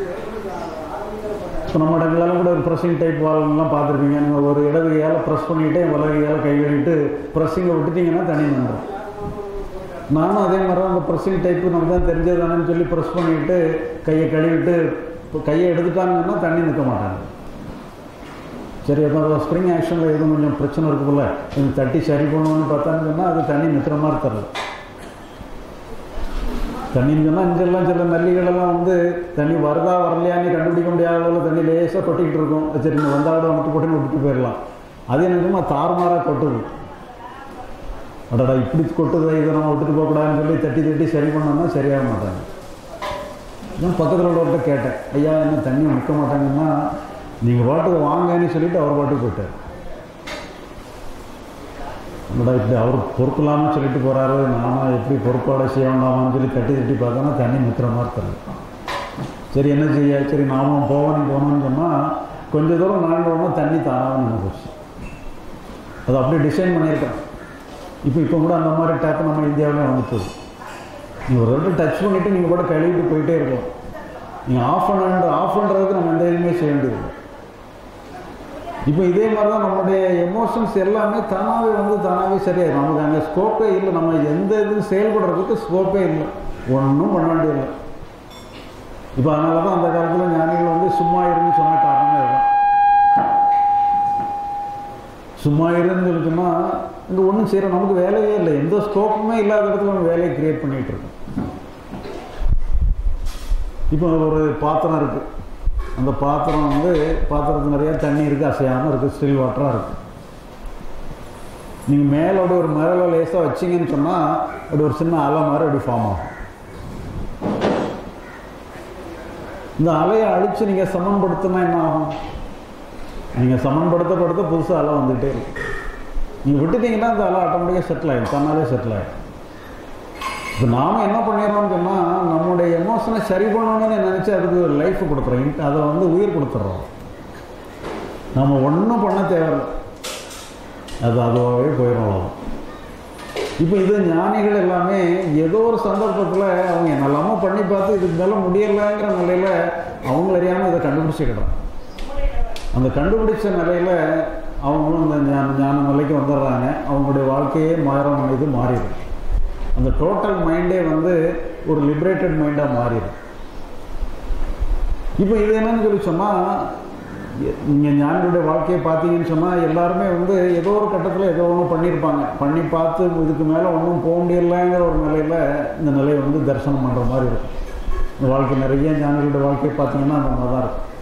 இப்போ நம்ம இடங்களெல்லாம் கூட ஒரு ப்ரெஸ்ஸிங் டைப் வால்லாம் பார்த்துருப்பீங்க நீங்கள் ஒரு இடது கையால் ப்ரெஸ் பண்ணிவிட்டு வலது கையால் கை கழுவிட்டு ப்ரெஸ்ஸிங்கை விட்டுட்டிங்கன்னா தண்ணி வந்துடும் நானும் அதே மாதிரி தான் அந்த ப்ரெஸ்ஸிங் டைப்பு நம்ம தான் தெரிஞ்சதானு சொல்லி ப்ரெஸ் பண்ணிவிட்டு கையை கழுவிட்டு இப்போ கையை எடுத்துட்டாங்கன்னா தண்ணி நிற்க மாட்டாங்க சரி அப்போ ஸ்ப்ரிங் ஆக்ஷனில் எதுவும் கொஞ்சம் பிரச்சனை இருக்குல்ல கொஞ்சம் தட்டி சரி பண்ணணும்னு பார்த்தான்னு சொன்னால் அது தண்ணி நிற்கிற மாதிரி தரல தண்ணின்னு சொன்னால் இங்கெல்லாம் சில நல்லிகளெல்லாம் வந்து தண்ணி வருதா வரலையான்னு கண்டுபிடிக்க முடியாத அளவில் தண்ணி லேசாக கொட்டிக்கிட்டு இருக்கும் சரி இந்த வந்தாவோட வந்துட்டு போட்டுன்னு விட்டுட்டு போயிடலாம் அது எனக்கு தாறுமாறாக கொட்டுது அடடா இப்படி கொட்டுது இதை நம்ம விட்டுட்டு போகக்கூடாதுன்னு சொல்லி தட்டி தட்டி சரி பண்ணோம்னா சரியாக மாட்டாங்க நான் பக்கத்தில் உள்ளவர்கிட்ட கேட்டேன் ஐயா என்ன தண்ணி நிற்க மாட்டாங்கன்னா நீங்கள் பாட்டுக்கு வாங்கன்னு சொல்லிட்டு அவர் பாட்டுக்கு போயிட்டார் என்னடா இப்படி அவர் பொறுப்பு இல்லாமல் சொல்லிட்டு போகிறாரு நானும் எப்படி பொறுப்பாட செய்ய வேண்டாமான்னு சொல்லி தட்டி தட்டி பார்த்தோன்னா தண்ணி நிற்கிற மாதிரி தரல சரி என்ன செய்ய சரி நாமும் போகணும் போகணும்னு சொன்னால் கொஞ்ச தூரம் நாண்டோன்னா தண்ணி தானாக நின்று போச்சு அது அப்படியே டிசைன் பண்ணியிருக்கேன் இப்போ இப்போ கூட அந்த மாதிரி டேப் நம்ம இந்தியாவிலே வந்துட்டு நீங்கள் ஒரு தடவை டச் பண்ணிவிட்டு நீங்கள் கூட கழுவிட்டு போயிட்டே இருக்கலாம் நீங்கள் ஆஃப் பண்ண ஆஃப் பண்ணுறதுக்கு நம்ம எந்த இதுவுமே செய்ய வேண்டியது இப்போ இதே மாதிரி தான் நம்மளுடைய எமோஷன்ஸ் எல்லாமே தானாகவே வந்து தானாகவே சரியாயிடும் நமக்கு அங்கே ஸ்கோப்பே இல்லை நம்ம எந்த இதுவும் செயல்படுறதுக்கு ஸ்கோப்பே இல்லை ஒன்றும் பண்ண வேண்டியதில்லை இப்போ அதனால தான் அந்த காலத்தில் ஞானிகள் வந்து சும்மா இருன்னு சொன்ன காரணமே அதுதான் சும்மா இருன்னு சொல்லி சொன்னால் இங்கே ஒன்றும் செய்கிற நமக்கு வேலையே இல்லை எந்த ஸ்கோப்புமே இல்லாத இடத்துல நம்ம வேலையை கிரியேட் பண்ணிகிட்டு இருக்கோம் இப்போ ஒரு பாத்திரம் இருக்குது அந்த பாத்திரம் வந்து பாத்திரத்து நிறையா தண்ணி இருக்குது அசையாமல் இருக்குது ஸ்டில் வாட்டராக இருக்குது நீங்கள் மேலோட ஒரு மரல லேசாக வச்சிங்கன்னு சொன்னால் அப்படி ஒரு சின்ன அலை மாதிரி அப்படி ஃபார்ம் ஆகும் இந்த அலையை அழித்து நீங்கள் சமன்படுத்தினா என்ன ஆகும் நீங்கள் சமன்படுத்தப்படுத்த புதுசாக அலை வந்துகிட்டே இருக்கும் நீங்கள் விட்டுட்டீங்கன்னா அந்த அலை ஆட்டோமேட்டிக்காக செட்டில் ஆகிடும் தன்னாலே செட்டில் ஆகிடும் இப்போ நாம் என்ன பண்ணிடுறோம்னு சொன்னால் நம்முடைய எமோஷனை சரி பண்ணணும்னு நினச்சி அதுக்கு ஒரு லைஃப் கொடுக்குறோம் அதை வந்து உயிர் கொடுத்துட்றோம் நம்ம ஒன்றும் பண்ண தேவையில்லை அது அதுவாகவே போயிடும் அவ்வளோதான் இப்போ இது ஞானிகள் எல்லாமே ஏதோ ஒரு சந்தர்ப்பத்தில் அவங்க என்னெல்லாமோ பண்ணி பார்த்து இதுக்கு மேலே முடியலைங்கிற நிலையில் அவங்கள அறியாமல் இதை கண்டுபிடிச்சிக்கிடுறாங்க அந்த கண்டுபிடிச்ச நிலையில் அவங்களும் இந்த ஞான ஞான நிலைக்கு வந்துடுறாங்க அவங்களுடைய வாழ்க்கையே மாறும் இது மாறிடும் அந்த டோட்டல் மைண்டே வந்து ஒரு லிபரேட்டட் மைண்டாக மாறிடும் இப்போ இது என்னன்னு சொல்லி சொன்னால் நீங்கள் ஞானிகளுடைய வாழ்க்கையை பார்த்தீங்கன்னு சொன்னால் எல்லாருமே வந்து ஏதோ ஒரு கட்டத்தில் ஏதோ ஒன்று பண்ணியிருப்பாங்க பண்ணி பார்த்து இதுக்கு மேலே ஒன்றும் போக முடியலைங்கிற ஒரு நிலையில் இந்த நிலையை வந்து தரிசனம் பண்ணுற மாதிரி இருக்கும் இந்த வாழ்க்கை நிறைய ஞானிகளுடைய வாழ்க்கையை பார்த்தீங்கன்னா அந்த மாதிரி தான் இருக்கும்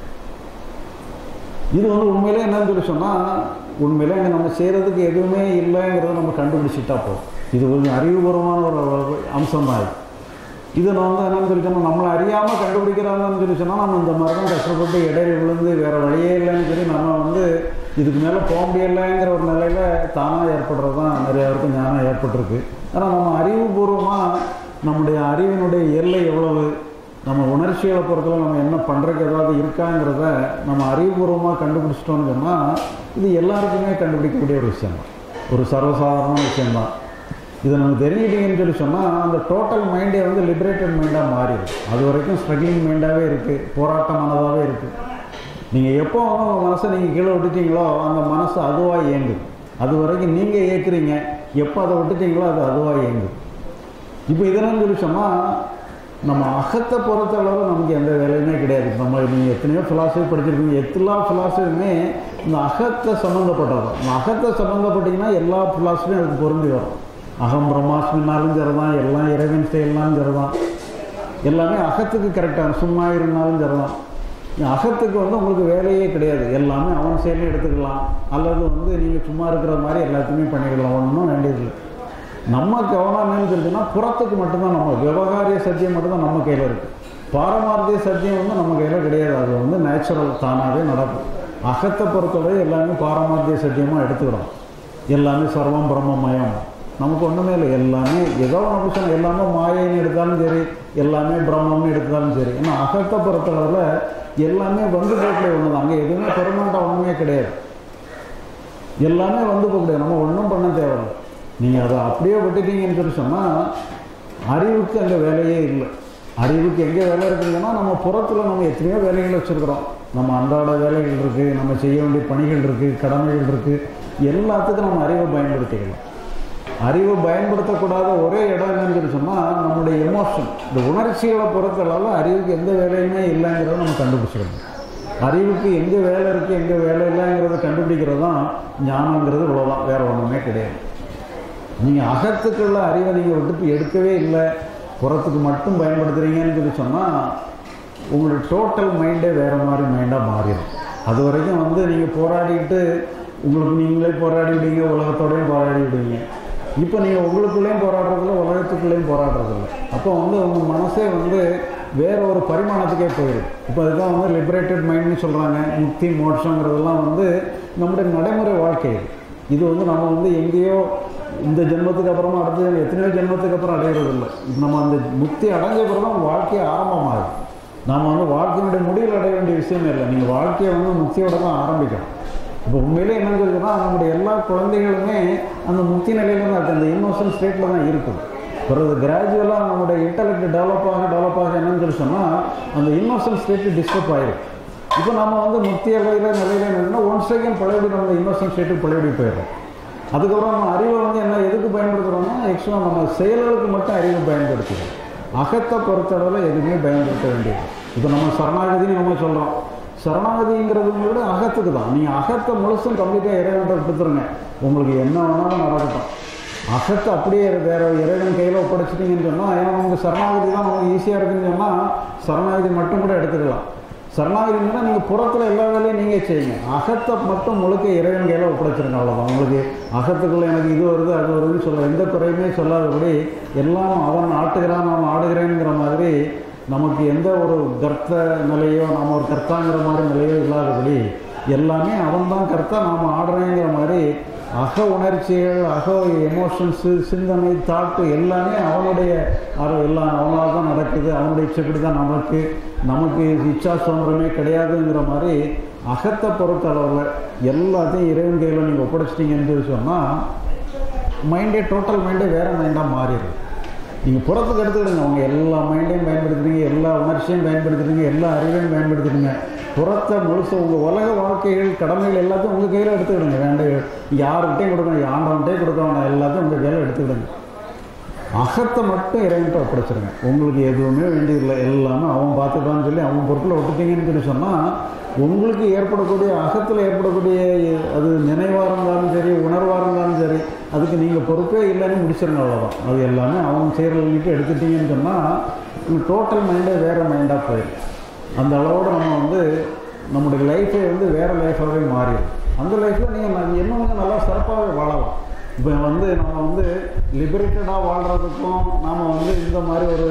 இது வந்து உண்மையிலே என்னன்னு சொல்லி சொன்னால் உண்மையிலே அங்கே நம்ம செய்கிறதுக்கு எதுவுமே இல்லைங்கிறத நம்ம கண்டுபிடிச்சிட்டா போதும் இது கொஞ்சம் அறிவுபூர்வமான ஒரு அம்சம் தான் இது இதை நான் வந்து என்னன்னு சொல்லி சொன்னால் நம்மளை அறியாமல் கண்டுபிடிக்கிறாங்கன்னு சொல்லி சொன்னால் நம்ம இந்த மாதிரி தான் கஷ்டப்பட்டு இடையில விழுந்து வேறு வழியே இல்லைன்னு சொல்லி நம்ம வந்து இதுக்கு மேலே போக முடியலைங்கிற ஒரு நிலையில் தானாக ஏற்படுறது தான் நிறைய பேருக்கு ஞானம் ஏற்பட்டிருக்கு ஆனால் நம்ம அறிவுபூர்வமாக நம்முடைய அறிவினுடைய எல்லை எவ்வளவு நம்ம உணர்ச்சிகளை பொறுத்தவரை நம்ம என்ன பண்ணுறதுக்கு ஏதாவது இருக்காங்கிறத நம்ம அறிவுபூர்வமாக கண்டுபிடிச்சிட்டோம்னு சொன்னால் இது எல்லாருக்குமே கண்டுபிடிக்கக்கூடிய ஒரு விஷயம் தான் ஒரு சர்வசாதாரண விஷயம்தான் இதை நம்ம தெரிஞ்சுக்கிட்டீங்கன்னு சொல்லி சொன்னால் அந்த டோட்டல் மைண்டே வந்து லிபரேட்டட் மைண்டாக மாறிடும் அது வரைக்கும் ஸ்ட்ரகிளிங் மைண்டாகவே இருக்குது போராட்டமானதாகவே இருக்குது நீங்கள் எப்போ வந்து உங்கள் மனசை நீங்கள் கீழே விட்டுட்டீங்களோ அந்த மனசு அதுவாக இயங்குது அது வரைக்கும் நீங்கள் இயக்குறீங்க எப்போ அதை விட்டுட்டீங்களோ அது அதுவாக இயங்குது இப்போ இதெல்லாம் சொல்லி சொன்னால் நம்ம அகத்தை பொறுத்தளவு நமக்கு எந்த வேலையுமே கிடையாது நம்ம நீங்கள் எத்தனையோ ஃபிலாசபி படிச்சிருக்கீங்க எல்லா ஃபிலாசபியுமே இந்த அகத்தை சம்மந்தப்பட்டது இந்த அகத்தை சம்மந்தப்பட்டீங்கன்னா எல்லா ஃபிலாசபியும் அதுக்கு பொருந்தி வரும் அகம் பிரம்மாஸ்மினாலும் சரிதான் எல்லாம் இறைவன் செயல்னாலும் சரிதான் எல்லாமே அகத்துக்கு கரெக்டாக சும்மா இருந்தாலும் சரிதான் அகத்துக்கு வந்து உங்களுக்கு வேலையே கிடையாது எல்லாமே அவன் செயலும் எடுத்துக்கலாம் அல்லது வந்து நீங்கள் சும்மா இருக்கிற மாதிரி எல்லாத்தையுமே பண்ணிக்கலாம் ஒன்றும் வேண்டியதில்லை நம்ம கவனம் என்னன்னு சொல்லிட்டுனா புறத்துக்கு மட்டும்தான் நம்ம விவகாரிய சத்தியம் மட்டும்தான் நம்ம கையில் இருக்குது பாரமார்த்திய சத்தியம் வந்து நம்ம கையில் கிடையாது அது வந்து நேச்சுரல் தானாகவே நடக்கும் அகத்தை பொறுத்தவரை எல்லாமே பாரமார்த்திய சத்தியமாக எடுத்துக்கிறோம் எல்லாமே சர்வம் பிரம்மமயம் நமக்கு ஒன்றுமே இல்லை எல்லாமே ஏதோ ஒன்று சொன்ன எல்லாமே மாயைன்னு எடுத்தாலும் சரி எல்லாமே பிரம்மம்னு எடுத்தாலும் சரி ஏன்னா அகத்தை பொறுத்தளவில் எல்லாமே வந்து போகக்கூடிய ஒன்று தான் அங்கே எதுவுமே பெருமாண்டம் ஒன்றுமே கிடையாது எல்லாமே வந்து போகக்கூடிய நம்ம ஒன்றும் பண்ண தேவையில்லை நீங்கள் அதை அப்படியே விட்டுட்டீங்கன்னு சொல்லி சொன்னால் அறிவுக்கு அங்கே வேலையே இல்லை அறிவுக்கு எங்கே வேலை இருக்குதுன்னா நம்ம புறத்தில் நம்ம எத்தனையோ வேலைகள் வச்சுருக்குறோம் நம்ம அன்றாட வேலைகள் இருக்குது நம்ம செய்ய வேண்டிய பணிகள் இருக்குது கடமைகள் இருக்குது எல்லாத்துக்கும் நம்ம அறிவை பயன்படுத்திக்கலாம் அறிவை பயன்படுத்தக்கூடாத ஒரே இடம் என்னன்னு சொல்லி சொன்னால் நம்முடைய எமோஷன் இந்த உணர்ச்சிகளை பொறுத்தளவு அறிவுக்கு எந்த வேலையுமே இல்லைங்கிறத நம்ம கண்டுபிடிச்சிடணும் அறிவுக்கு எங்கே வேலை இருக்குது எங்கே வேலை இல்லைங்கிறத கண்டுபிடிக்கிறது தான் ஞானங்கிறது இவ்வளோதான் வேறு ஒன்றுமே கிடையாது நீங்கள் அகத்துக்குள்ள அறிவை நீங்கள் விட்டுட்டு எடுக்கவே இல்லை புறத்துக்கு மட்டும் பயன்படுத்துகிறீங்கன்னு சொல்லி சொன்னால் உங்களோட டோட்டல் மைண்டே வேறு மாதிரி மைண்டாக மாறிடும் அது வரைக்கும் வந்து நீங்கள் போராடிட்டு உங்களுக்கு நீங்களே போராடிவிடுவீங்க உலகத்தோடையும் போராடிவிடுவீங்க இப்போ நீங்கள் உங்களுக்குள்ளேயும் போராடுறதில்ல உலகத்துக்குள்ளேயும் போராடுறதில்ல அப்போ வந்து உங்கள் மனசே வந்து வேற ஒரு பரிமாணத்துக்கே போயிடும் இப்போ அதுதான் வந்து லிபரேட்டட் மைண்ட்னு சொல்கிறாங்க முக்தி மோட்சங்கிறதெல்லாம் வந்து நம்முடைய நடைமுறை வாழ்க்கை இது. இது வந்து நம்ம வந்து எங்கேயோ இந்த ஜென்மத்துக்கு அப்புறமா அடுத்த எத்தனையோ ஜென்மத்துக்கு அப்புறம் அடையிறது இல்லை நம்ம அந்த முக்தி அடைஞ்ச பிறகு தான் வாழ்க்கை ஆரம்பமாகுது நாம் வந்து வாழ்க்கையினுடைய முடிவில் அடைய வேண்டிய விஷயமே இல்லை நீங்கள் வாழ்க்கையை வந்து முக்தியோட தான் ஆரம்பிக்கணும் இப்போ உண்மையிலே என்னன்னு சொல்லுன்னா நம்முடைய எல்லா குழந்தைகளுமே அந்த முக்தி நிலையில தான் இருக்குது அந்த இன்னோசன்ட் ஸ்டேட்டில் தான் இருக்குது பிறகு கிராஜுவலாக நம்முடைய இன்டலெக்ட் டெவலப் ஆக டெவலப் ஆக என்னன்னு சொல்லி சொன்னால் அந்த இன்னோசன்ட் ஸ்டேட்டு டிஸ்டர்ப் ஆயிடும் இப்போ நம்ம வந்து முக்தி அடைகிற நிலையில என்னன்னா ஒன் செகண்ட் பழையபடி நம்ம இன்னோசன்ட் ஸ்டேட்டுக்கு பழையபடி போயிடுறோம் அதுக்கப்புறம் நம்ம அறிவை வந்து என்ன எதுக்கு பயன்படுத்துகிறோம்னா ஆக்சுவலாக நம்ம செயல்களுக்கு மட்டும் அறிவை பயன்படுத்துகிறோம் அகத்தை பொறுத்தளவில் எதுவுமே பயன்படுத்த வேண்டியது இப்போ நம்ம சரணாகதின்னு நம்ம சொல்கிறோம் சரணாகதிங்கிறது விட அகத்துக்கு தான் நீங்கள் அகத்தை முழுசும் கம்ப்ளீட்டாக இறைவன்கிட்ட கொடுத்துருங்க உங்களுக்கு என்ன வேணாலும் நடக்கட்டும் அகத்தை அப்படியே வேற இறைவன் கையில் ஒப்படைச்சிட்டிங்கன்னு சொன்னால் ஏன்னா நமக்கு சரணாகதி தான் நமக்கு ஈஸியாக இருக்குன்னு சொன்னால் சரணாகதி மட்டும் கூட எடுத்துக்கலாம் சரணாகதினா நீங்கள் புறத்தில் எல்லா வேலையும் நீங்கள் செய்யுங்க அகத்தை மட்டும் முழுக்க இறைவன் கையில் ஒப்படைச்சிருங்க அவ்வளோதான் உங்களுக்கு அகத்துக்குள்ளே எனக்கு இது வருது அது வருதுன்னு சொல்ல எந்த குறையுமே சொல்லாதபடி எல்லாம் அவன் ஆட்டுகிறான் நான் ஆடுகிறேங்கிற மாதிரி நமக்கு எந்த ஒரு கர்த்த நிலையோ நாம் ஒரு கர்த்தாங்கிற மாதிரி நிலையோ இல்லாதபடி எல்லாமே அவன் தான் கர்த்தா நாம் ஆடுறேங்கிற மாதிரி அக உணர்ச்சிகள் அக எமோஷன்ஸு சிந்தனை தாட்டு எல்லாமே அவனுடைய அரு எல்லாம் அவனால தான் நடக்குது அவனுடைய இச்சப்படி தான் நமக்கு நமக்கு இச்சா சுதந்திரமே கிடையாதுங்கிற மாதிரி அகத்தை பொறுத்த அளவில் எல்லாத்தையும் இறைவன் கையில் நீங்கள் ஒப்படைச்சிட்டிங்கன்னு சொல்லி சொன்னால் மைண்டே டோட்டல் மைண்டே வேறு மைண்டாக மாறிடுது நீங்கள் புறத்துக்கு எடுத்துக்கிடுங்க அவங்க எல்லா மைண்டையும் பயன்படுத்துறீங்க எல்லா உணர்ச்சியும் பயன்படுத்துறீங்க எல்லா அறிவையும் பயன்படுத்துறீங்க புறத்தை முழுசு உங்கள் உலக வாழ்க்கைகள் கடமைகள் எல்லாத்தையும் உங்கள் கையில் எடுத்துக்கிடுங்க வேண்டாம் யாருக்கிட்டையும் கொடுக்கணும் ஆண்டவன்கிட்டே கொடுக்க வேண்டாம் எல்லாத்தையும் உங்கள் கையில் எடுத்துக்கிடுங்க அகத்தை மட்டும் இறைவன்ட்டு ஒப்படைச்சிருங்க உங்களுக்கு எதுவுமே வேண்டியதில்லை எல்லாமே அவன் பார்த்துக்கான்னு சொல்லி அவன் பொருட்களை விட்டுட்டீங்கன்னு சொல்லி சொன்னால் உங்களுக்கு ஏற்படக்கூடிய அகத்தில் ஏற்படக்கூடிய அது நினைவாக இருந்தாலும் சரி உணர்வாக இருந்தாலும் சரி அதுக்கு நீங்கள் பொறுப்பே இல்லைன்னு முடிச்சிருங்க அவ்வளோதான் அது எல்லாமே அவன் செய்கிறவங்களுக்கு எடுத்துட்டீங்கன்னு சொன்னால் டோட்டல் மைண்டே வேறு மைண்டாக போயிடும் அந்த அளவோடு நம்ம வந்து நம்முடைய லைஃபே வந்து வேறு லைஃபாகவே மாறிடும் அந்த லைஃப்பில் நீங்கள் இன்னும் கொஞ்சம் நல்லா சிறப்பாகவே வாழலாம் இப்போ வந்து நம்ம வந்து லிபரேட்டடாக வாழ்கிறதுக்கும் நாம் வந்து இந்த மாதிரி ஒரு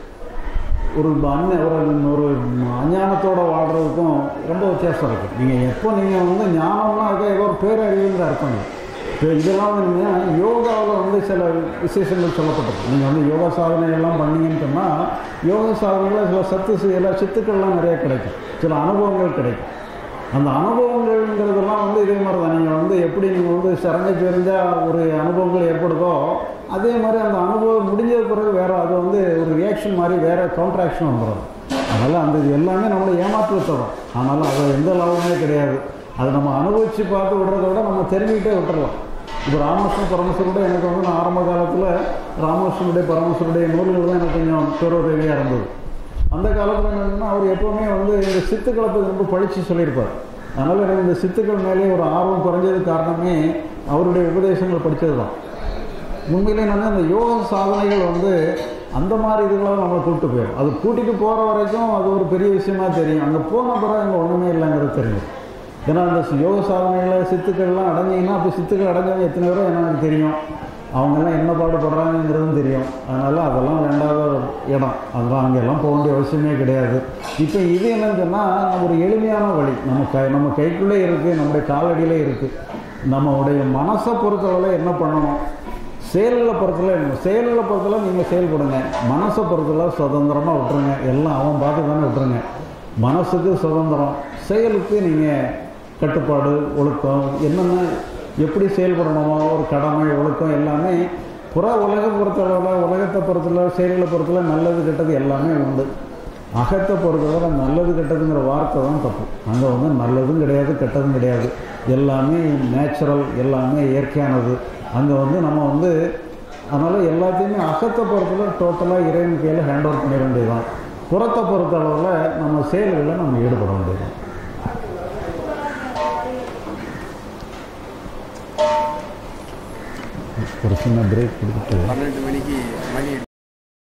ஒரு அந்நிய ஒரு ஒரு அஞ்ஞானத்தோட வாழ்கிறதுக்கும் ரொம்ப வித்தியாசம் இருக்குது நீங்கள் எப்போ நீங்கள் வந்து ஞானம்னா இருக்க ஏதோ ஒரு பேரறிவுங்கிற அர்த்தம் இப்போ இதெல்லாம் வந்து நீங்கள் யோகாவில் வந்து சில விசேஷங்கள் சொல்லப்பட்டிருக்கு நீங்கள் வந்து யோகா சாதனைகள்லாம் பண்ணீங்கன்னு சொன்னால் யோகா சாதனைகளில் சில சத்து எல்லா சித்துக்கள்லாம் நிறைய கிடைக்கும் சில அனுபவங்கள் கிடைக்கும் அந்த அனுபவங்கள்ங்கிறதெல்லாம் வந்து இதே மாதிரி தான் நீங்கள் வந்து எப்படி நீங்கள் வந்து சரங்கை தெரிஞ்சால் ஒரு அனுபவங்கள் ஏற்படுதோ அதே மாதிரி அந்த அனுபவம் முடிஞ்சது பிறகு வேறு அது வந்து ஒரு ரியாக்ஷன் மாதிரி வேறு கவுண்டர் ஆக்ஷன் வந்துடும் அதனால் அந்த இது எல்லாமே நம்மளை ஏமாற்று தரும் ஆனாலும் அது எந்த லாபமே கிடையாது அதை நம்ம அனுபவித்து பார்த்து விடுறத விட நம்ம தெரிஞ்சுக்கிட்டே விட்டுறலாம் இப்போ ராமகிருஷ்ண பரமேஸ்வருடைய எனக்கு வந்து நான் ஆரம்ப காலத்தில் ராமகிருஷ்ணனுடைய பரமேஸ்வருடைய நூல்கள் தான் எனக்கு கொஞ்சம் பேருதவியாக இருந்தது அந்த காலத்தில் என்னன்னா அவர் எப்போவுமே வந்து இந்த சித்துக்களை பற்றி ரொம்ப படித்து சொல்லியிருப்பார் அதனால் எனக்கு இந்த சித்துக்கள் மேலே ஒரு ஆர்வம் குறைஞ்சதுக்கு காரணமே அவருடைய உபதேசங்கள் படித்தது தான் உண்மையிலே என்னன்னா இந்த யோக சாதனைகள் வந்து அந்த மாதிரி இதுகளாக நம்மளை கூப்பிட்டு போயிடும் அது கூட்டிகிட்டு போகிற வரைக்கும் அது ஒரு பெரிய விஷயமா தெரியும் அங்கே போன பிறகு அங்கே ஒன்றுமே இல்லைங்கிறது தெரியும் ஏன்னா அந்த யோக சாதனைகளை சித்துக்கள்லாம் அடைஞ்சிங்கன்னா அப்போ சித்துக்கள் அடைஞ்சவங்க எத்தனை பேரோ எனக்கு தெரியும் அவங்கெல்லாம் என்ன பாடுபடுறாங்கிறதும் தெரியும் அதனால் அதெல்லாம் ரெண்டாவது இடம் அதெல்லாம் அங்கெல்லாம் போக வேண்டிய அவசியமே கிடையாது இப்போ இது என்னன்னு சொன்னால் ஒரு எளிமையான வழி நம்ம கை நம்ம கைக்குள்ளே இருக்குது நம்முடைய காலடியிலே இருக்குது நம்மளுடைய மனசை பொறுத்தவரை என்ன பண்ணணும் செயல்களை பொறுத்தல செயல்களை பொறுத்தல நீங்கள் செயல்படுங்க மனசை பொறுத்தல சுதந்திரமாக விட்டுருங்க எல்லாம் அவன் பார்த்து தானே விட்டுருங்க மனசுக்கு சுதந்திரம் செயலுக்கு நீங்கள் கட்டுப்பாடு ஒழுக்கம் என்னென்ன எப்படி செயல்படணுமோ ஒரு கடமை ஒழுக்கம் எல்லாமே புற உலக பொறுத்தளவில் உலகத்தை பொறுத்தளவு செயல்களை பொறுத்தளவு நல்லது கெட்டது எல்லாமே உண்டு அகத்தை பொறுத்தவரை நல்லது கெட்டதுங்கிற வார்த்தை தான் தப்பு அங்கே வந்து நல்லதும் கிடையாது கெட்டதும் கிடையாது எல்லாமே நேச்சுரல் எல்லாமே இயற்கையானது அங்கே வந்து நம்ம வந்து அதனால் எல்லாத்தையுமே அகத்தை பொறுத்தவரை டோட்டலாக இறைவன் கையில் ஹேண்ட் ஓவர் பண்ணிட வேண்டியதுதான் புறத்தை பொறுத்தளவில் நம்ம செயல்களில் நம்ம ஈடுபட வேண்டியது ஒரு சின்ன பிரேக் கொடுத்துட்டு பன்னெண்டு மணிக்கு மணி